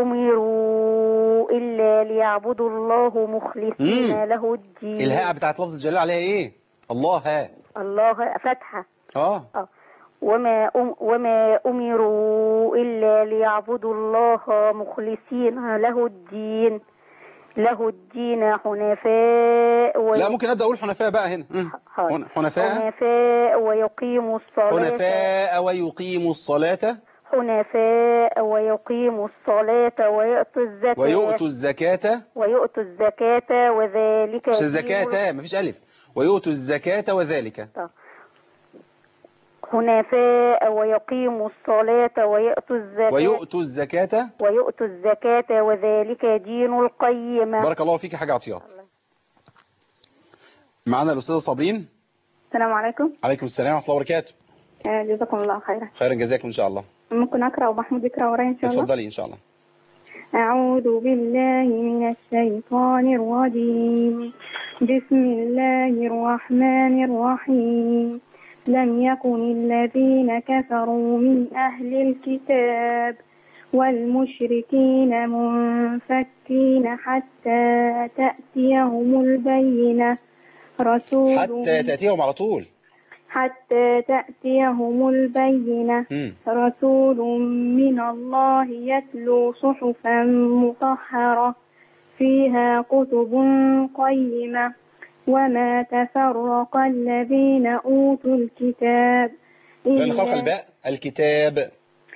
أمروا إلا ليعبدوا الله مخلصين مم. له الدين الهاء بتاعت لفظ الجلال عليها ايه الله ها الله فتحة اه وما أم وما أمروا إلا ليعبدوا الله مخلصين له الدين له الدين حنفاء وي- لا ممكن ابدا اقول حنفاء بقى هنا مم. حاضر. حن- حنفاء حنفاء ويقيموا الصلاة حنفاء ويقيموا الصلاة حنفاء ويقيموا الصلاة ويؤتوا الزكاة ويؤتوا الزكاة ويؤتوا الزكاة وذلك مش دين الزكاة مفيش ألف ويؤتوا الزكاة وذلك حنفاء ويقيموا الصلاة ويؤتوا الزكاة ويؤتوا الزكاة ويؤتوا الزكاة وذلك دين القيمة بارك الله فيك يا حاجة عطيات معانا الأستاذة صابرين السلام عليكم عليكم السلام ورحمة الله وبركاته آه، جزاكم الله خيرا خيرا جزاكم إن شاء الله ممكن أقرأ ومحمود يقرأ ورايا إن شاء الله اتفضلي إن شاء الله أعوذ بالله من الشيطان الرجيم بسم الله الرحمن الرحيم لم يكن الذين كفروا من أهل الكتاب والمشركين منفكين حتى تأتيهم البينة رسول حتى تأتيهم على طول حتى تأتيهم البينة مم. رسول من الله يتلو صحفا مطهرة فيها كتب قيمة وما تفرق الذين أوتوا الكتاب لأن خلف إلا الباء الكتاب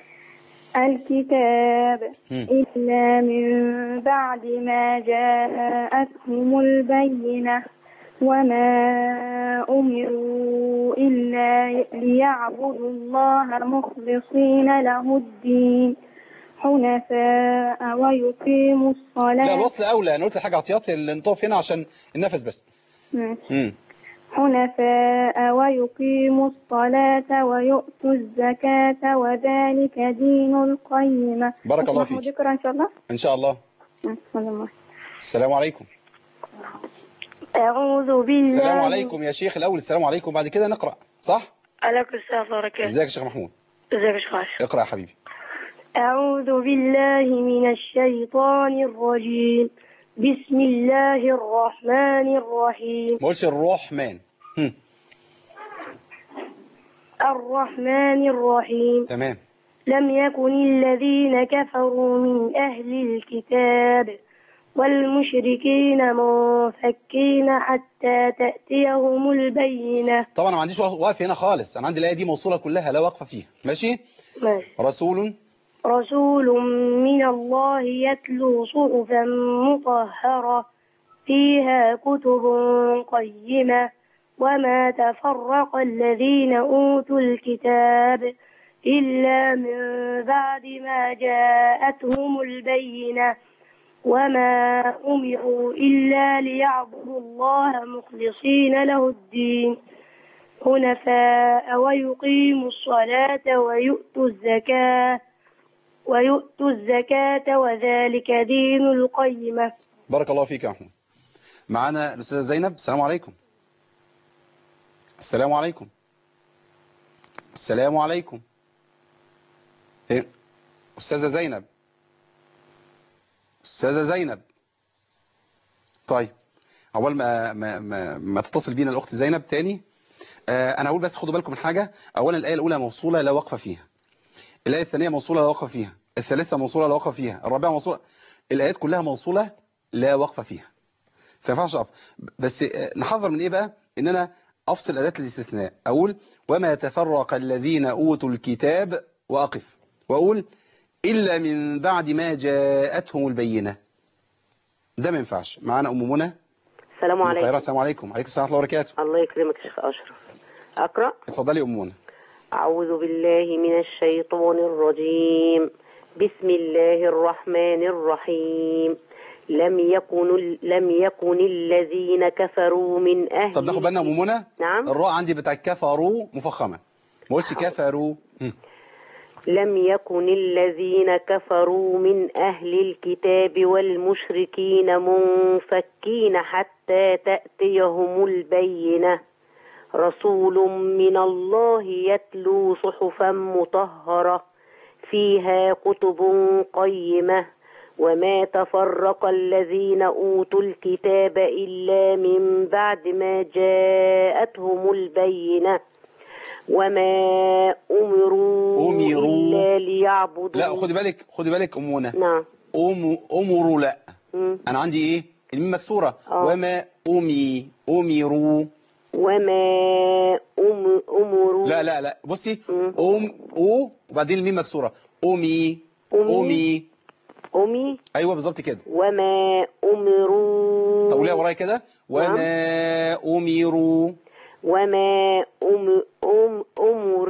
الكتاب مم. إلا من بعد ما جاءتهم البينة وما أمروا إلا ليعبدوا الله مخلصين له الدين حنفاء ويقيموا لا الصلاة الوصل أولى أنا قلت الحاجة عطيات اللي نطوف هنا عشان النفس بس ماشي. مم. حنفاء ويقيموا الصلاة ويؤتوا الزكاة وذلك دين القيمة بارك الله محمود فيك. يقرأ إن شاء الله إن شاء الله بسم الله. السلام عليكم أعوذ بالله السلام عليكم يا شيخ الأول السلام عليكم بعد كده نقرأ صح؟ عليكم السلام ورحمة الله وبركاته ازيك يا شيخ محمود ازيك يا شيخ عاشر اقرأ يا حبيبي أعوذ بالله من الشيطان الرجيم بسم الله الرحمن الرحيم ما قلتش الرحمن هم. الرحمن الرحيم تمام لم يكن الذين كفروا من أهل الكتاب والمشركين منفكين حتى تأتيهم البينة طبعا أنا ما عنديش واقف هنا خالص أنا عندي الآية دي موصولة كلها لا واقفة فيها ماشي ماشي. رسول رسول من الله يتلو صحفا مطهرة فيها كتب قيمة وما تفرق الذين أوتوا الكتاب إلا من بعد ما جاءتهم البينة وما أمروا إلا ليعبدوا الله مخلصين له الدين حنفاء ويقيموا الصلاة ويؤتوا الزكاة ويؤتوا الزكاة وذلك دين القيمة بارك الله فيك يا محمود معانا الأستاذة زينب السلام عليكم السلام عليكم السلام عليكم إيه؟ أستاذة زينب أستاذة زينب طيب أول ما ما ما, ما تتصل بينا الأخت زينب تاني آه أنا أقول بس خدوا بالكم من حاجة أولا الآية الأولى موصولة لا وقف فيها الآية الثانية موصولة لا وقف فيها الثالثة موصولة لا وقف فيها الرابعة موصولة الآيات كلها موصولة لا وقف فيها فما ينفعش أقف بس آه، نحذر من إيه بقى إن أنا أفصل أداة الاستثناء أقول وما تفرق الذين أوتوا الكتاب وأقف وأقول إلا من بعد ما جاءتهم البينة ده ما ينفعش معانا أم منى السلام من القاهرة عليكم السلام عليكم عليكم السلام ورحمة الله وبركاته الله يكرمك يا شيخ أشرف أقرأ اتفضلي أم منى أعوذ بالله من الشيطان الرجيم بسم الله الرحمن الرحيم لم يكن لم يكن الذين كفروا من أهل طب ناخد بالنا يا أم منى نعم الراء عندي بتاع كفروا مفخمة ما قلتش كفروا هم. لم يكن الذين كفروا من أهل الكتاب والمشركين منفكين حتى تأتيهم البينة رسول من الله يتلو صحفا مطهرة فيها كتب قيمة وما تفرق الذين أوتوا الكتاب إلا من بعد ما جاءتهم البينة وما أمروا, أمروا. إلا ليعبدوا لا خدي بالك خدي بالك أم منى نعم أم أمروا لا مم. أنا عندي إيه الميم مكسورة آه. وما أمي أمروا وما أم أمروا لا لا لا بصي مم. أم أو وبعدين الميم مكسورة أمي أمي. أمي أمي أيوه بالظبط كده وما أمروا طب قوليها ورايا كده وما أمروا وما أم أم أمر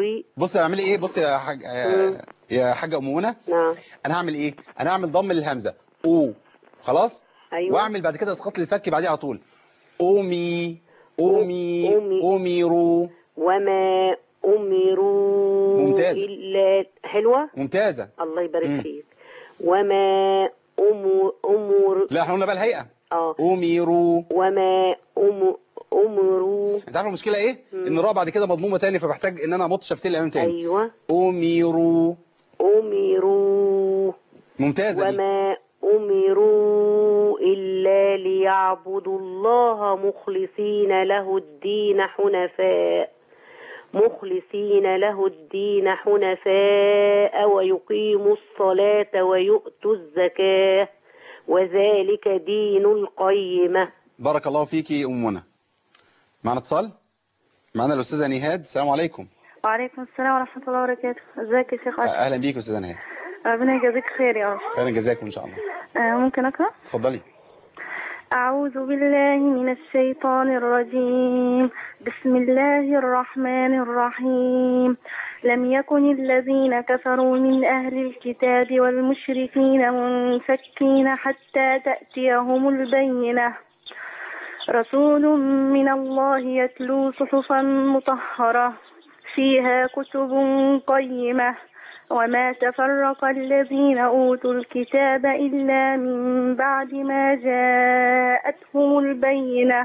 أمر بص اعمل ايه بص يا حاج يا- يا حاجه ام منى نعم انا هعمل ايه انا هعمل ضم للهمزه او خلاص أيوة واعمل بعد كده اسقاط للفك بعديه على طول اومي اومي أومي. اوميرو وما أمروا ممتازة. إلا حلوة ممتازه الله يبارك مم. فيك وما أمر أمر لا احنا قلنا بقى الهيئه آه اوميرو وما أم أمروا انت عارف المشكله ايه مم. ان الراء بعد كده مضمومه تاني فبحتاج ان انا امط شفتين الامام تاني أيوة اوميرو أمروا ممتازه دي وما أمروا إلا ليعبدوا الله مخلصين له الدين حنفاء مخلصين له الدين حنفاء ويقيموا الصلاة ويؤتوا الزكاة وذلك دين القيمة بارك الله فيكي ام منى معنا اتصال معنا الاستاذه نهاد السلام عليكم وعليكم السلام ورحمة الله وبركاته ازيك يا شيخ أشرف اهلا بيك استاذه نهاد ربنا يجازيك خير يا رب خيرا جزاكم ان شاء الله آه ممكن أقرأ اتفضلي أعوذ بالله من الشيطان الرجيم بسم الله الرحمن الرحيم لم يكن الذين كفروا من أهل الكتاب والمشركين منفكين حتى تأتيهم البينة رسول من الله يتلو صحفا مطهرة فيها كتب قيمة وما تفرق الذين أوتوا الكتاب إلا من بعد ما جاءتهم البينة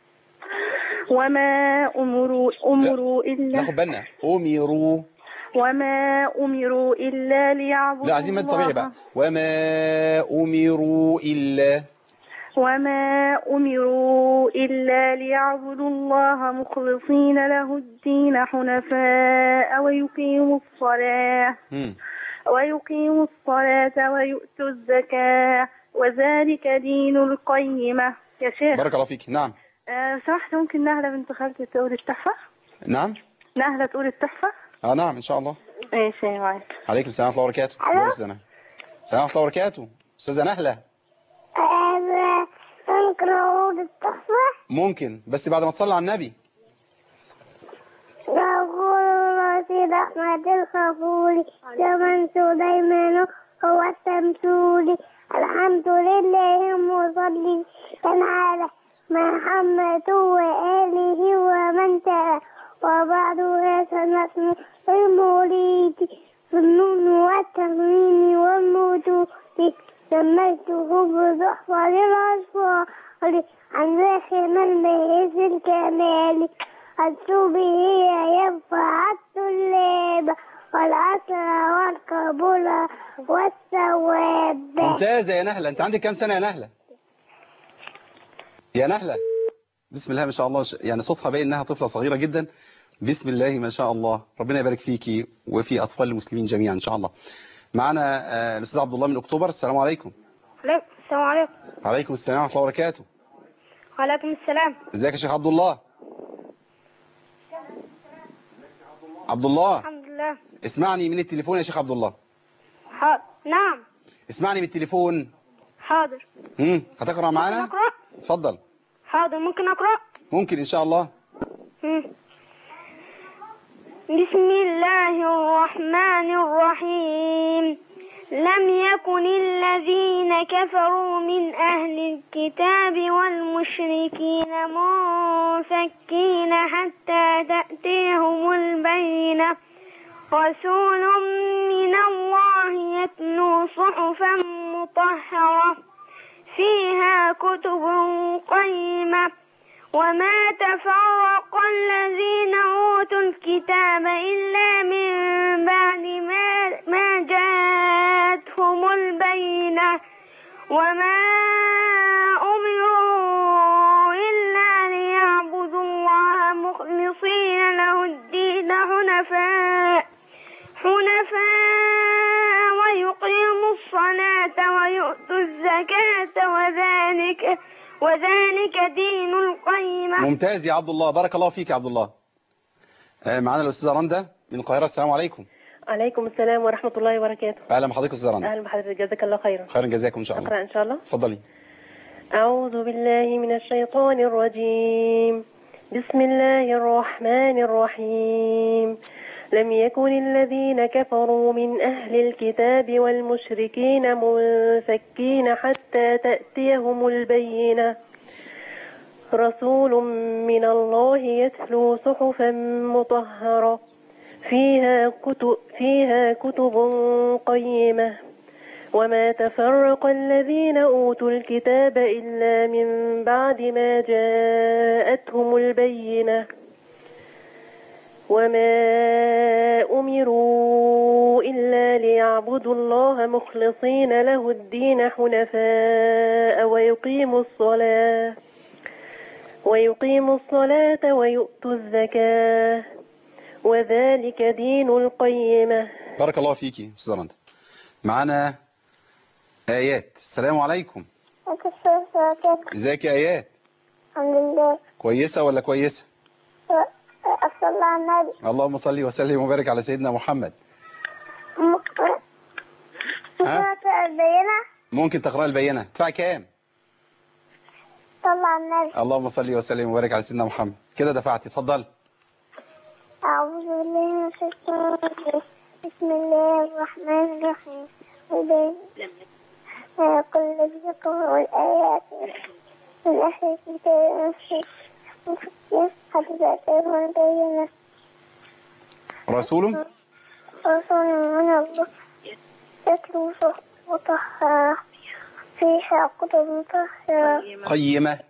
وما أمروا, أمروا إلا ناخد بالنا اميرو وما أمروا إلا ليعبدوا لا عايزين مد طبيعي بقى وما امروا الا وما أمروا إلا ليعبدوا الله مخلصين له الدين حنفاء ويقيموا الصلاة مم. ويقيموا الصلاة ويؤتوا الزكاة وذلك دين القيمة يا شيخ بارك الله فيك نعم آه سمحت ممكن نهلة بنت خالتي تقول التحفة نعم نهلة تقول التحفة اه نعم ان شاء الله ماشي معاك عليكم السلام ورحمه الله وبركاته نور السنه السلام ورحمه الله وبركاته استاذه نهله ممكن أقول التحفة ممكن بس بعد ما تصلي على النبي يقول رشيد أحمد الخفوري زمن سليمان هو التمثولي الحمد لله مصلي كان على محمد وآله ومن تلا وبعدها سنسمع المولد النون والتنوين والموجود سميته بزحفر الأصفار عن ذاخر المهز الكمال الثوب هي ينفع الطلاب والعسل والقبول والثواب ممتازه يا نهله انت عندك كام سنه يا نهله يا نهله بسم الله ما شاء الله يعني صوتها باين انها طفله صغيره جدا بسم الله ما شاء الله ربنا يبارك فيكي وفي اطفال المسلمين جميعا ان شاء الله معنا آه، الاستاذ عبد الله من اكتوبر السلام عليكم السلام عليكم عليكم السلام ورحمه الله وبركاته وعليكم السلام ازيك يا شيخ عبد الله عبد الله الحمد لله اسمعني من التليفون يا شيخ عبد الله حاضر نعم اسمعني من التليفون حاضر امم هتقرا معانا أقرأ اتفضل حاضر ممكن أقرأ ممكن ان شاء الله مم. بسم الله الرحمن الرحيم لم يكن الذين كفروا من أهل الكتاب والمشركين منفكين حتى تأتيهم البينة رسول من الله يتلو صحفا مطهرة فيها كتب قيمة وما تفرق الذين أوتوا الكتاب إلا من بعد ما, ما جاءتهم البينة وما أمروا إلا ليعبدوا الله مخلصين له الدين حنفاء حنفاء ويقيموا الصلاة ويؤتوا الزكاة وذلك وذلك دين القيمة ممتاز يا عبد الله بارك الله فيك يا عبد الله آه، معانا الاستاذه رندا من القاهره السلام عليكم عليكم السلام ورحمة الله وبركاته اهلا بحضرتك استاذه رندا أهلا بحضرتك جزاك الله خيرا خيرا جزاكم ان شاء الله أقرأ إن شاء الله اتفضلي أعوذ بالله من الشيطان الرجيم بسم الله الرحمن الرحيم لم يكن الذين كفروا من أهل الكتاب والمشركين منفكين حتى تأتيهم البينة رسول من الله يتلو صحفا مطهرة فيها كتب, فيها كتب قيمة وما تفرق الذين أوتوا الكتاب إلا من بعد ما جاءتهم البينة وما أمروا إلا ليعبدوا الله مخلصين له الدين حنفاء ويقيموا الصلاة ويقيموا الصلاة ويؤتوا الزكاة وذلك دين القيمة بارك الله فيكي استاذه رندا معانا ايات السلام عليكم ازيك يا ايات الحمد لله كويسه ولا كويسه أصلى على النبي اللهم صل وسلم وبارك على سيدنا محمد ها البينة ممكن تقرا البينه تدفع كام صلى على النبي اللهم صل وسلم وبارك على سيدنا محمد كده دفعتي اتفضل أعوذ بالله من الشيطان الرجيم بسم الله الرحمن الرحيم وبين كل الذين كفروا الآيات من أهل الكتاب مفكين حتى تأتيهم البينة رسول رسول من الله يتلو صحف مطهرة فيها كتب مطهرة قيمه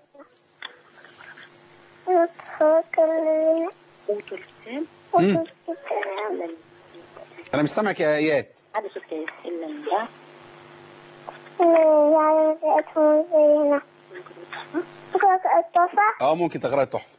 يتفرق الذين أوتوا الكتاب مم. أوتوا الكتاب انا مش سامعك يا ايات هذا شو كيف إلا الله إلا يعلم جاءتهم البينة فقرأت التصح اه ممكن تقرا التحفه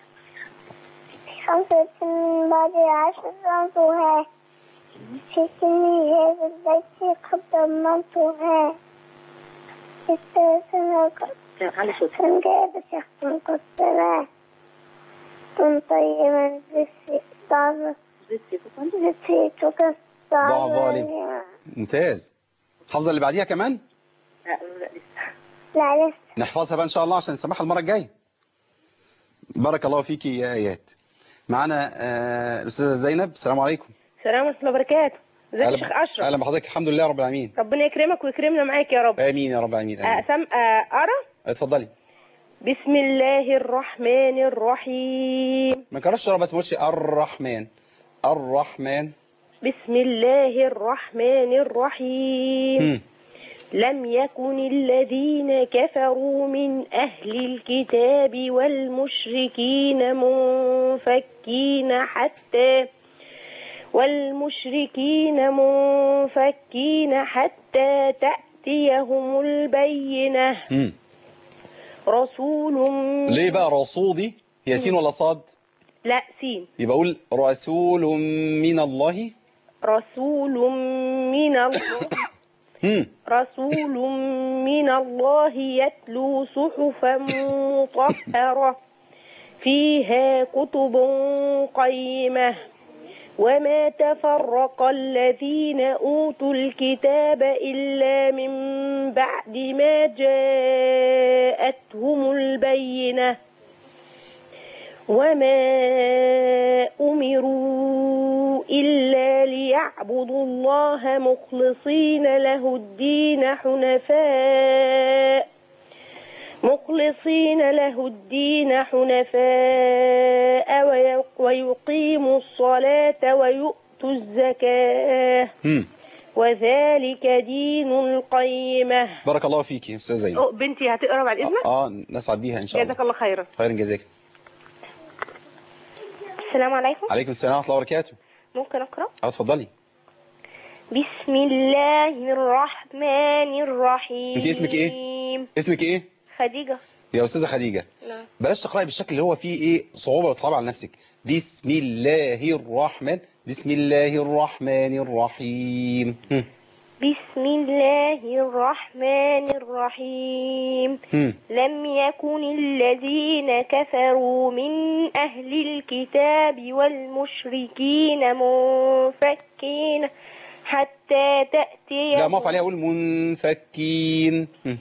خمسة من بعد عشر رمزها في سن هذا البيت قد ضمنتها ستة سنة على شو كان جايب شخص قدما كن طيبا بس ضعف نسيتك ضع ظالم. ممتاز حافظه اللي بعديها كمان لا لسه نحفظها بقى ان شاء الله عشان نسمعها المره الجايه بارك الله فيكي يا ايات معانا آه، الاستاذه زينب السلام عليكم السلام ورحمة الله وبركاته ازيك يا اهلا شيخ بح- أشرف اهلا بحضرتك الحمد لله رب العالمين ربنا يكرمك ويكرمنا معاك يا رب امين يا رب العالمين امين أسم أقرأ اتفضلي بسم الله الرحمن الرحيم ما كررش يا رب بس ما قلتش الرحمن الرحمن بسم الله الرحمن الرحيم هم. لم يكن الذين كفروا من أهل الكتاب والمشركين منفكين حتى والمشركين منفكين حتى تأتيهم البينة هم. رسول ليه بقى رسول دي هي سين ولا صاد لا سين يبقى اقول رسول من الله رسول من الله هم. رسول من الله يتلو صحفا مطهرة فيها كتب قيمة وما تفرق الذين أوتوا الكتاب إلا من بعد ما جاءتهم البينة وما أمروا إلا ليعبدوا الله مخلصين له الدين حنفاء مخلصين له الدين حنفاء وي- ويقيموا الصلاة ويؤتوا الزكاة هم. وذلك دين القيمة بارك الله فيكي يا استاذه زينب أو بنتي هتقرا بعد إذنك اه آه، نسعد بيها ان شاء الله جزاك الله خيرا خير جزاك السلام عليكم عليكم السلام ورحمه الله وبركاته ممكن أقرأ اه اتفضلي بسم الله الرحمن الرحيم انت اسمك ايه؟ اسمك ايه خديجة يا استاذه خديجه نعم بلاش تقراي بالشكل اللي هو فيه ايه صعوبه وتصعب على نفسك بسم الله الرحمن بسم الله الرحمن الرحيم هم. بسم الله الرحمن الرحيم هم. لم يكن الذين كفروا من أهل الكتاب والمشركين منفكين حتى تأتي لا ما اقف عليها اقول منفكين هم.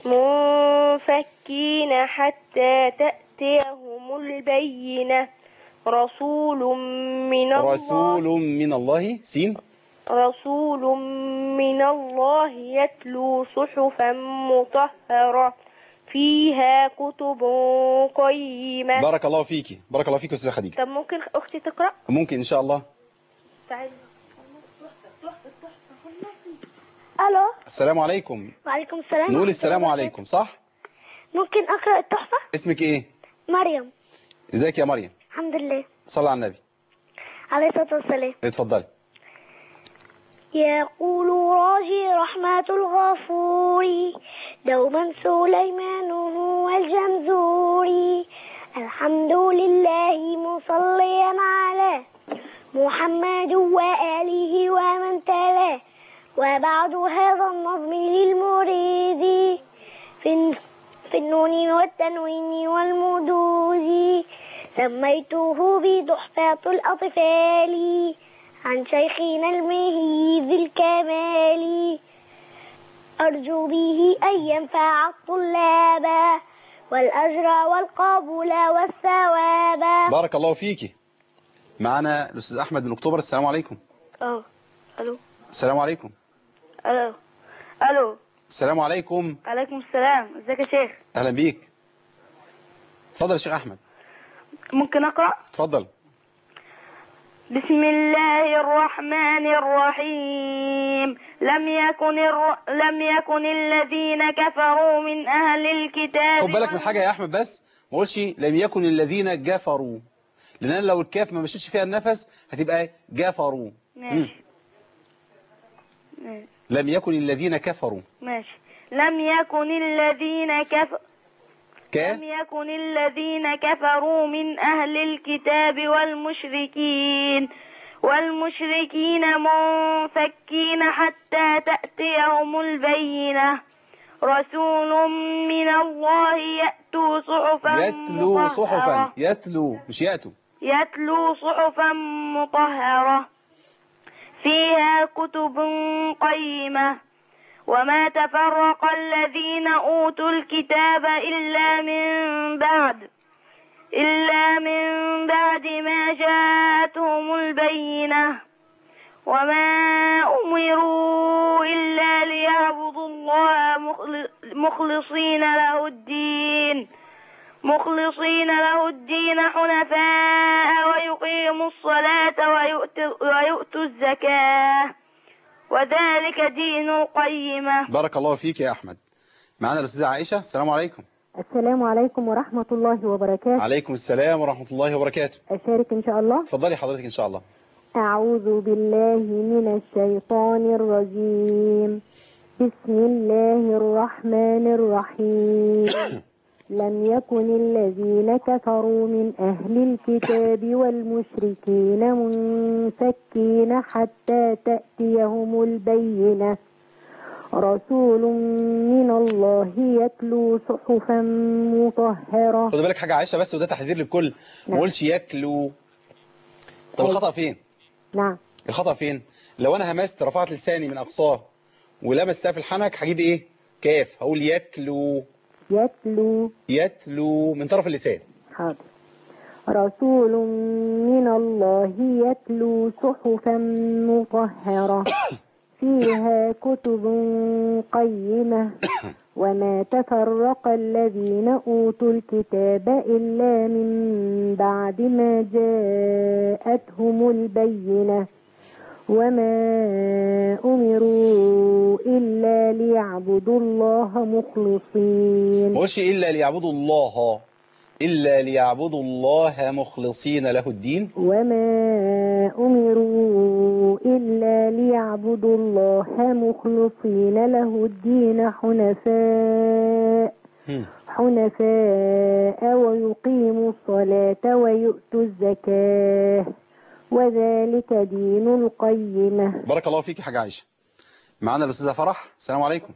منفكين حتى تأتيهم البينة رسول من الله رسول من الله سين رسول من الله يتلو صحفا مطهرة فيها كتب قيمة بارك الله فيكي بارك الله فيك استاذه خديجه طب ممكن أختي تقرأ؟ ممكن ان شاء الله تعالي ألو السلام عليكم وعليكم السلام نقول السلام عليكم صح ممكن أقرأ التحفة اسمك ايه مريم ازيك يا مريم الحمد لله صلى على النبي عليه الصلاة والسلام اتفضلي يقول راجي رحمة الغفور دوما سليمان هو الجمزوري الحمد لله مصليا على محمد وآله ومن تلاه وبعد هذا النظم للمريد في في النون والتنوين والمدود سميته بتحفة الأطفال عن شيخنا المهيب الكمال أرجو به أن ينفع الطلاب والأجر والقبول والثواب بارك الله فيكي معنا الاستاذ احمد من اكتوبر السلام عليكم اه الو السلام عليكم الو الو السلام عليكم عليكم السلام ازيك يا شيخ اهلا بيك اتفضل يا شيخ احمد ممكن اقرا اتفضل بسم الله الرحمن الرحيم لم يكن الر... لم يكن الذين كفروا من اهل الكتاب خد بالك من حاجه يا احمد بس ما اقولش لم يكن الذين جفروا لان أنا لو الكاف ما مشيتش فيها النفس هتبقى جفروا ماشي ماشي. لم يكن الذين كفروا ماشي لم يكن الذين كفروا ك لم يكن الذين كفروا من أهل الكتاب والمشركين والمشركين منفكين حتى تأتيهم البينة رسول من الله يأتوا صحفا يتلو صحفا مطهرة يتلو مش يأتوا يتلو صحفا مطهرة فيها كتب قيمة وما تفرق الذين أوتوا الكتاب إلا من بعد إلا من بعد ما جاءتهم البينة وما أمروا إلا ليعبدوا الله مخل- مخلصين له الدين مخلصين له الدين حنفاء ويقيموا الصلاة ويؤتوا, ويؤتوا الزكاة وذلك دين القيمة بارك الله فيك يا أحمد معنا الأستاذة عائشة السلام عليكم السلام عليكم ورحمة الله وبركاته عليكم السلام ورحمة الله وبركاته أشارك إن شاء الله اتفضلي حضرتك إن شاء الله أعوذ بالله من الشيطان الرجيم بسم الله الرحمن الرحيم لم يكن الذين كفروا من أهل الكتاب والمشركين منفكين حتى تأتيهم البينة رسول من الله يتلو صحفا مطهرة خد بالك حاجة عائشة بس وده تحذير للكل ما نعم. اقولش ياكلوا طب أيوة. الخطأ فين نعم الخطأ فين لو أنا همست رفعت لساني من أقصاه ولمستها في الحنك هجيب إيه كاف هقول ياكلوا يتلو يتلو من طرف اللسان حاضر رسول من الله يتلو صحفا مطهرة فيها كتب قيمة وما تفرق الذين أوتوا الكتاب إلا من بعد ما جاءتهم البينة وما أمروا إلا ليعبدوا الله مخلصين ما اقولش إلا ليعبدوا الله إلا ليعبدوا الله مخلصين له الدين وما أمروا إلا ليعبدوا الله مخلصين له الدين حنفاء هم. حنفاء ويقيموا الصلاة ويؤتوا الزكاة وذلك دين القيمة بارك الله فيك يا حاجة عائشة معنا الأستاذة فرح السلام عليكم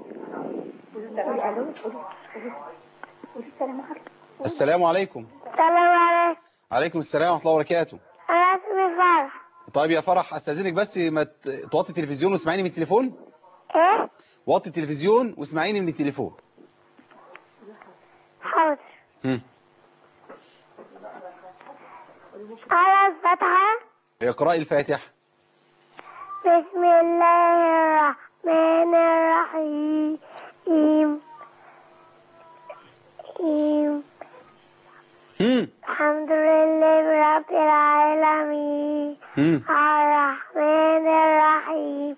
السلام عليكم السلام عليكم عليكم السلام ورحمة الله وبركاته أنا اسمي فرح طيب يا فرح استاذنك بس ما ت- توطي التلفزيون واسمعيني من التليفون إيه؟ وطي التلفزيون واسمعيني من التليفون حاضر هم. على الفتحة اقرأي الفاتحة بسم الله الرحمن الرحيم إيم إيم مم. الحمد لله رب العالمين مم. الرحمن الرحيم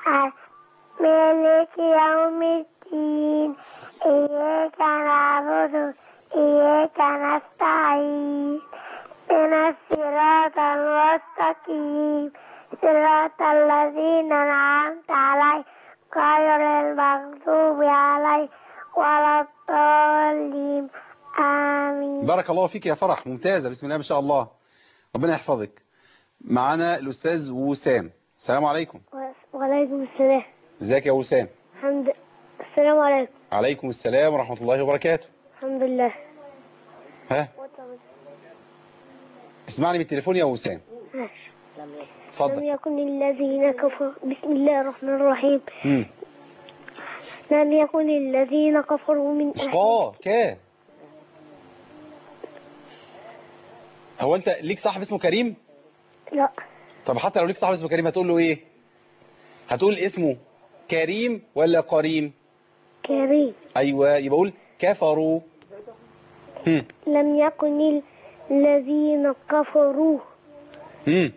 مالك يوم الدين إياك نعبد إياك نستعين اهدنا الصراط المستقيم صراط الذين أنعمت عليهم غير المغضوب عليهم ولا الضالين آمين بارك الله فيك يا فرح ممتازة بسم الله ما شاء الله ربنا يحفظك معانا الأستاذ وسام السلام عليكم وعليكم السلام ازيك يا وسام الحمد السلام عليكم عليكم السلام ورحمة الله وبركاته الحمد لله ها اسمعني من التليفون يا وسام لم اتفضل يكن الذين كفروا بسم الله الرحمن الرحيم مم. لم يكن الذين كفروا من مش أهل قا كا هو انت ليك صاحب اسمه كريم لا طب حتى لو ليك صاحب اسمه كريم هتقول له ايه هتقول اسمه كريم ولا قريم كريم ايوه يبقى قول كفروا هم. لم يكن ال- الذين كفروا هم.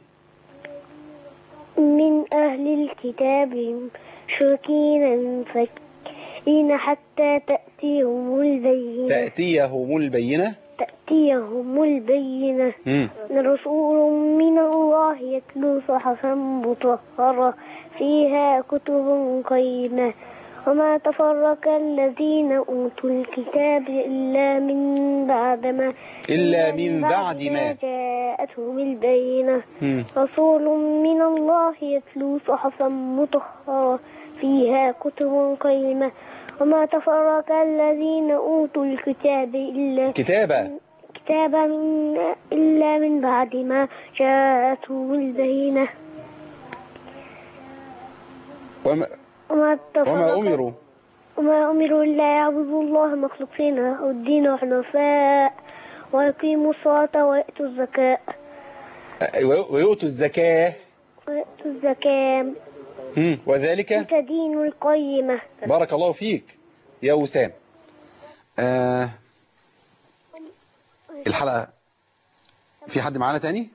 من أهل الكتاب مشركين فكين حتى تأتيهم البينة تأتيهم البينة تأتيهم البينة هم. رسول من الله يتلو صحفا مطهرة فيها كتب قيمة وما تفرق الذين أوتوا الكتاب إلا من بعد ما إلا من بعد ما جاءتهم البينة هم. رسول من الله يتلو صحفا مطهرة فيها كتب قيمة وما تفرق الذين أوتوا الكتاب إلا كتابة كتابا من إلا من بعد ما جاءتهم البينة وما, وما, تفرق وما أمروا وما أمروا إلا يعبدوا الله مخلصين له الدين حنفاء ويقيموا الصلاة ويأتوا الزكاة ويؤتوا الزكاة ويأتوا الزكاة هم. وذلك تلك دين القيمة بارك الله فيك يا وسام آه الحلقة في حد معانا تاني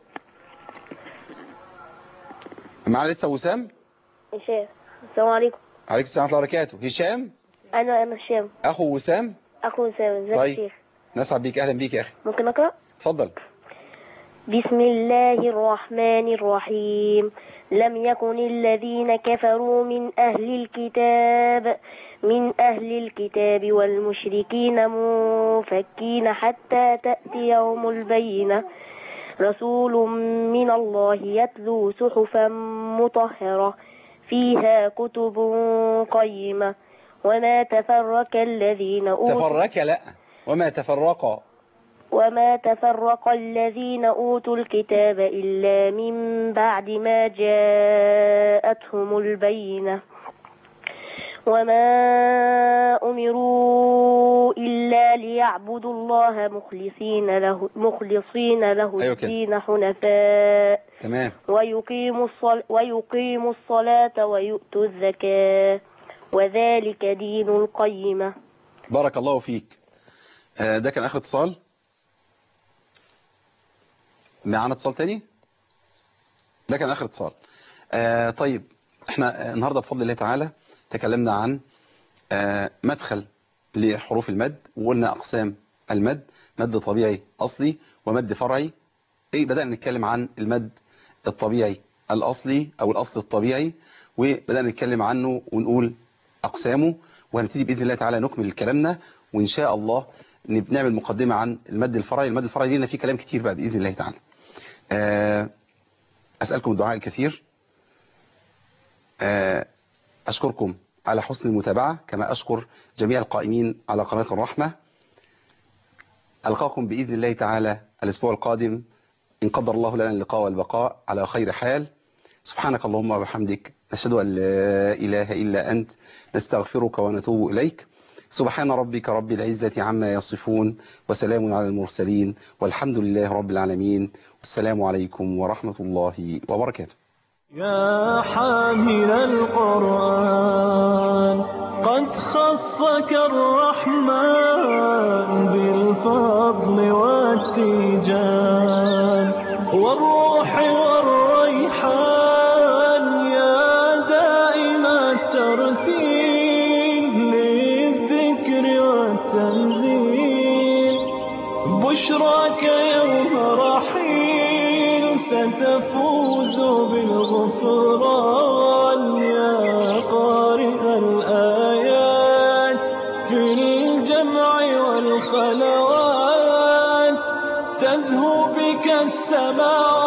معانا لسه وسام هشام السلام عليكم عليكم السلام ورحمة الله وبركاته هشام أنا أنا هشام أخو وسام أخو هشام ازيك يا طيب. شيخ نسعد بيك أهلا بيك يا أخي ممكن أقرأ اتفضل بسم الله الرحمن الرحيم لم يكن الذين كفروا من أهل الكتاب من أهل الكتاب والمشركين منفكين حتى تأتيهم البينة رسول من الله يتلو صحفا مطهرة فيها كتب قيمة وما تفرق الذين أوتوا تفرك لا وما تفرق وما تفرق الذين أوتوا الكتاب إلا من بعد ما جاءتهم البينة وما أمروا إلا ليعبدوا الله مخلصين له مخلصين له أيوة كده. الدين حنفاء تمام ويقيموا الصل ويقيموا الصلاة ويؤتوا الزكاة وذلك دين القيمة بارك الله فيك آه ده كان آخر اتصال معانا اتصال تاني ده كان آخر اتصال آه طيب احنا آه، النهاردة بفضل الله تعالى تكلمنا عن آه مدخل لحروف المد وقلنا أقسام المد مد طبيعي أصلي ومد فرعي ايه بدأنا نتكلم عن المد الطبيعي الأصلي أو الأصل الطبيعي وبدأنا نتكلم عنه ونقول أقسامه وهنبتدي بإذن الله تعالى نكمل كلامنا وإن شاء الله نب- نعمل مقدمة عن المد الفرعي المد الفرعي لنا فيه كلام كتير بقى بإذن الله تعالى آه، أسألكم الدعاء الكثير آه، أشكركم على حسن المتابعة كما أشكر جميع القائمين على قناة الرحمة ألقاكم بإذن الله تعالى الأسبوع القادم إن قدر الله لنا اللقاء والبقاء على خير حال سبحانك اللهم وبحمدك نشهد أن لا إله إلا أنت نستغفرك ونتوب إليك سبحان ربك رب العزة عما يصفون وسلام على المرسلين والحمد لله رب العالمين والسلام عليكم ورحمة الله وبركاته يا حامل القرآن قد خصك الرحمن بالفضل والتيجان والروح والريحان يا دائم الترتيل للذكر والتنزيل بشراك يوم رحيل ستفوز بالغفران يا قارئ الآيات في الجمع والخلوات تزهو بك السماوات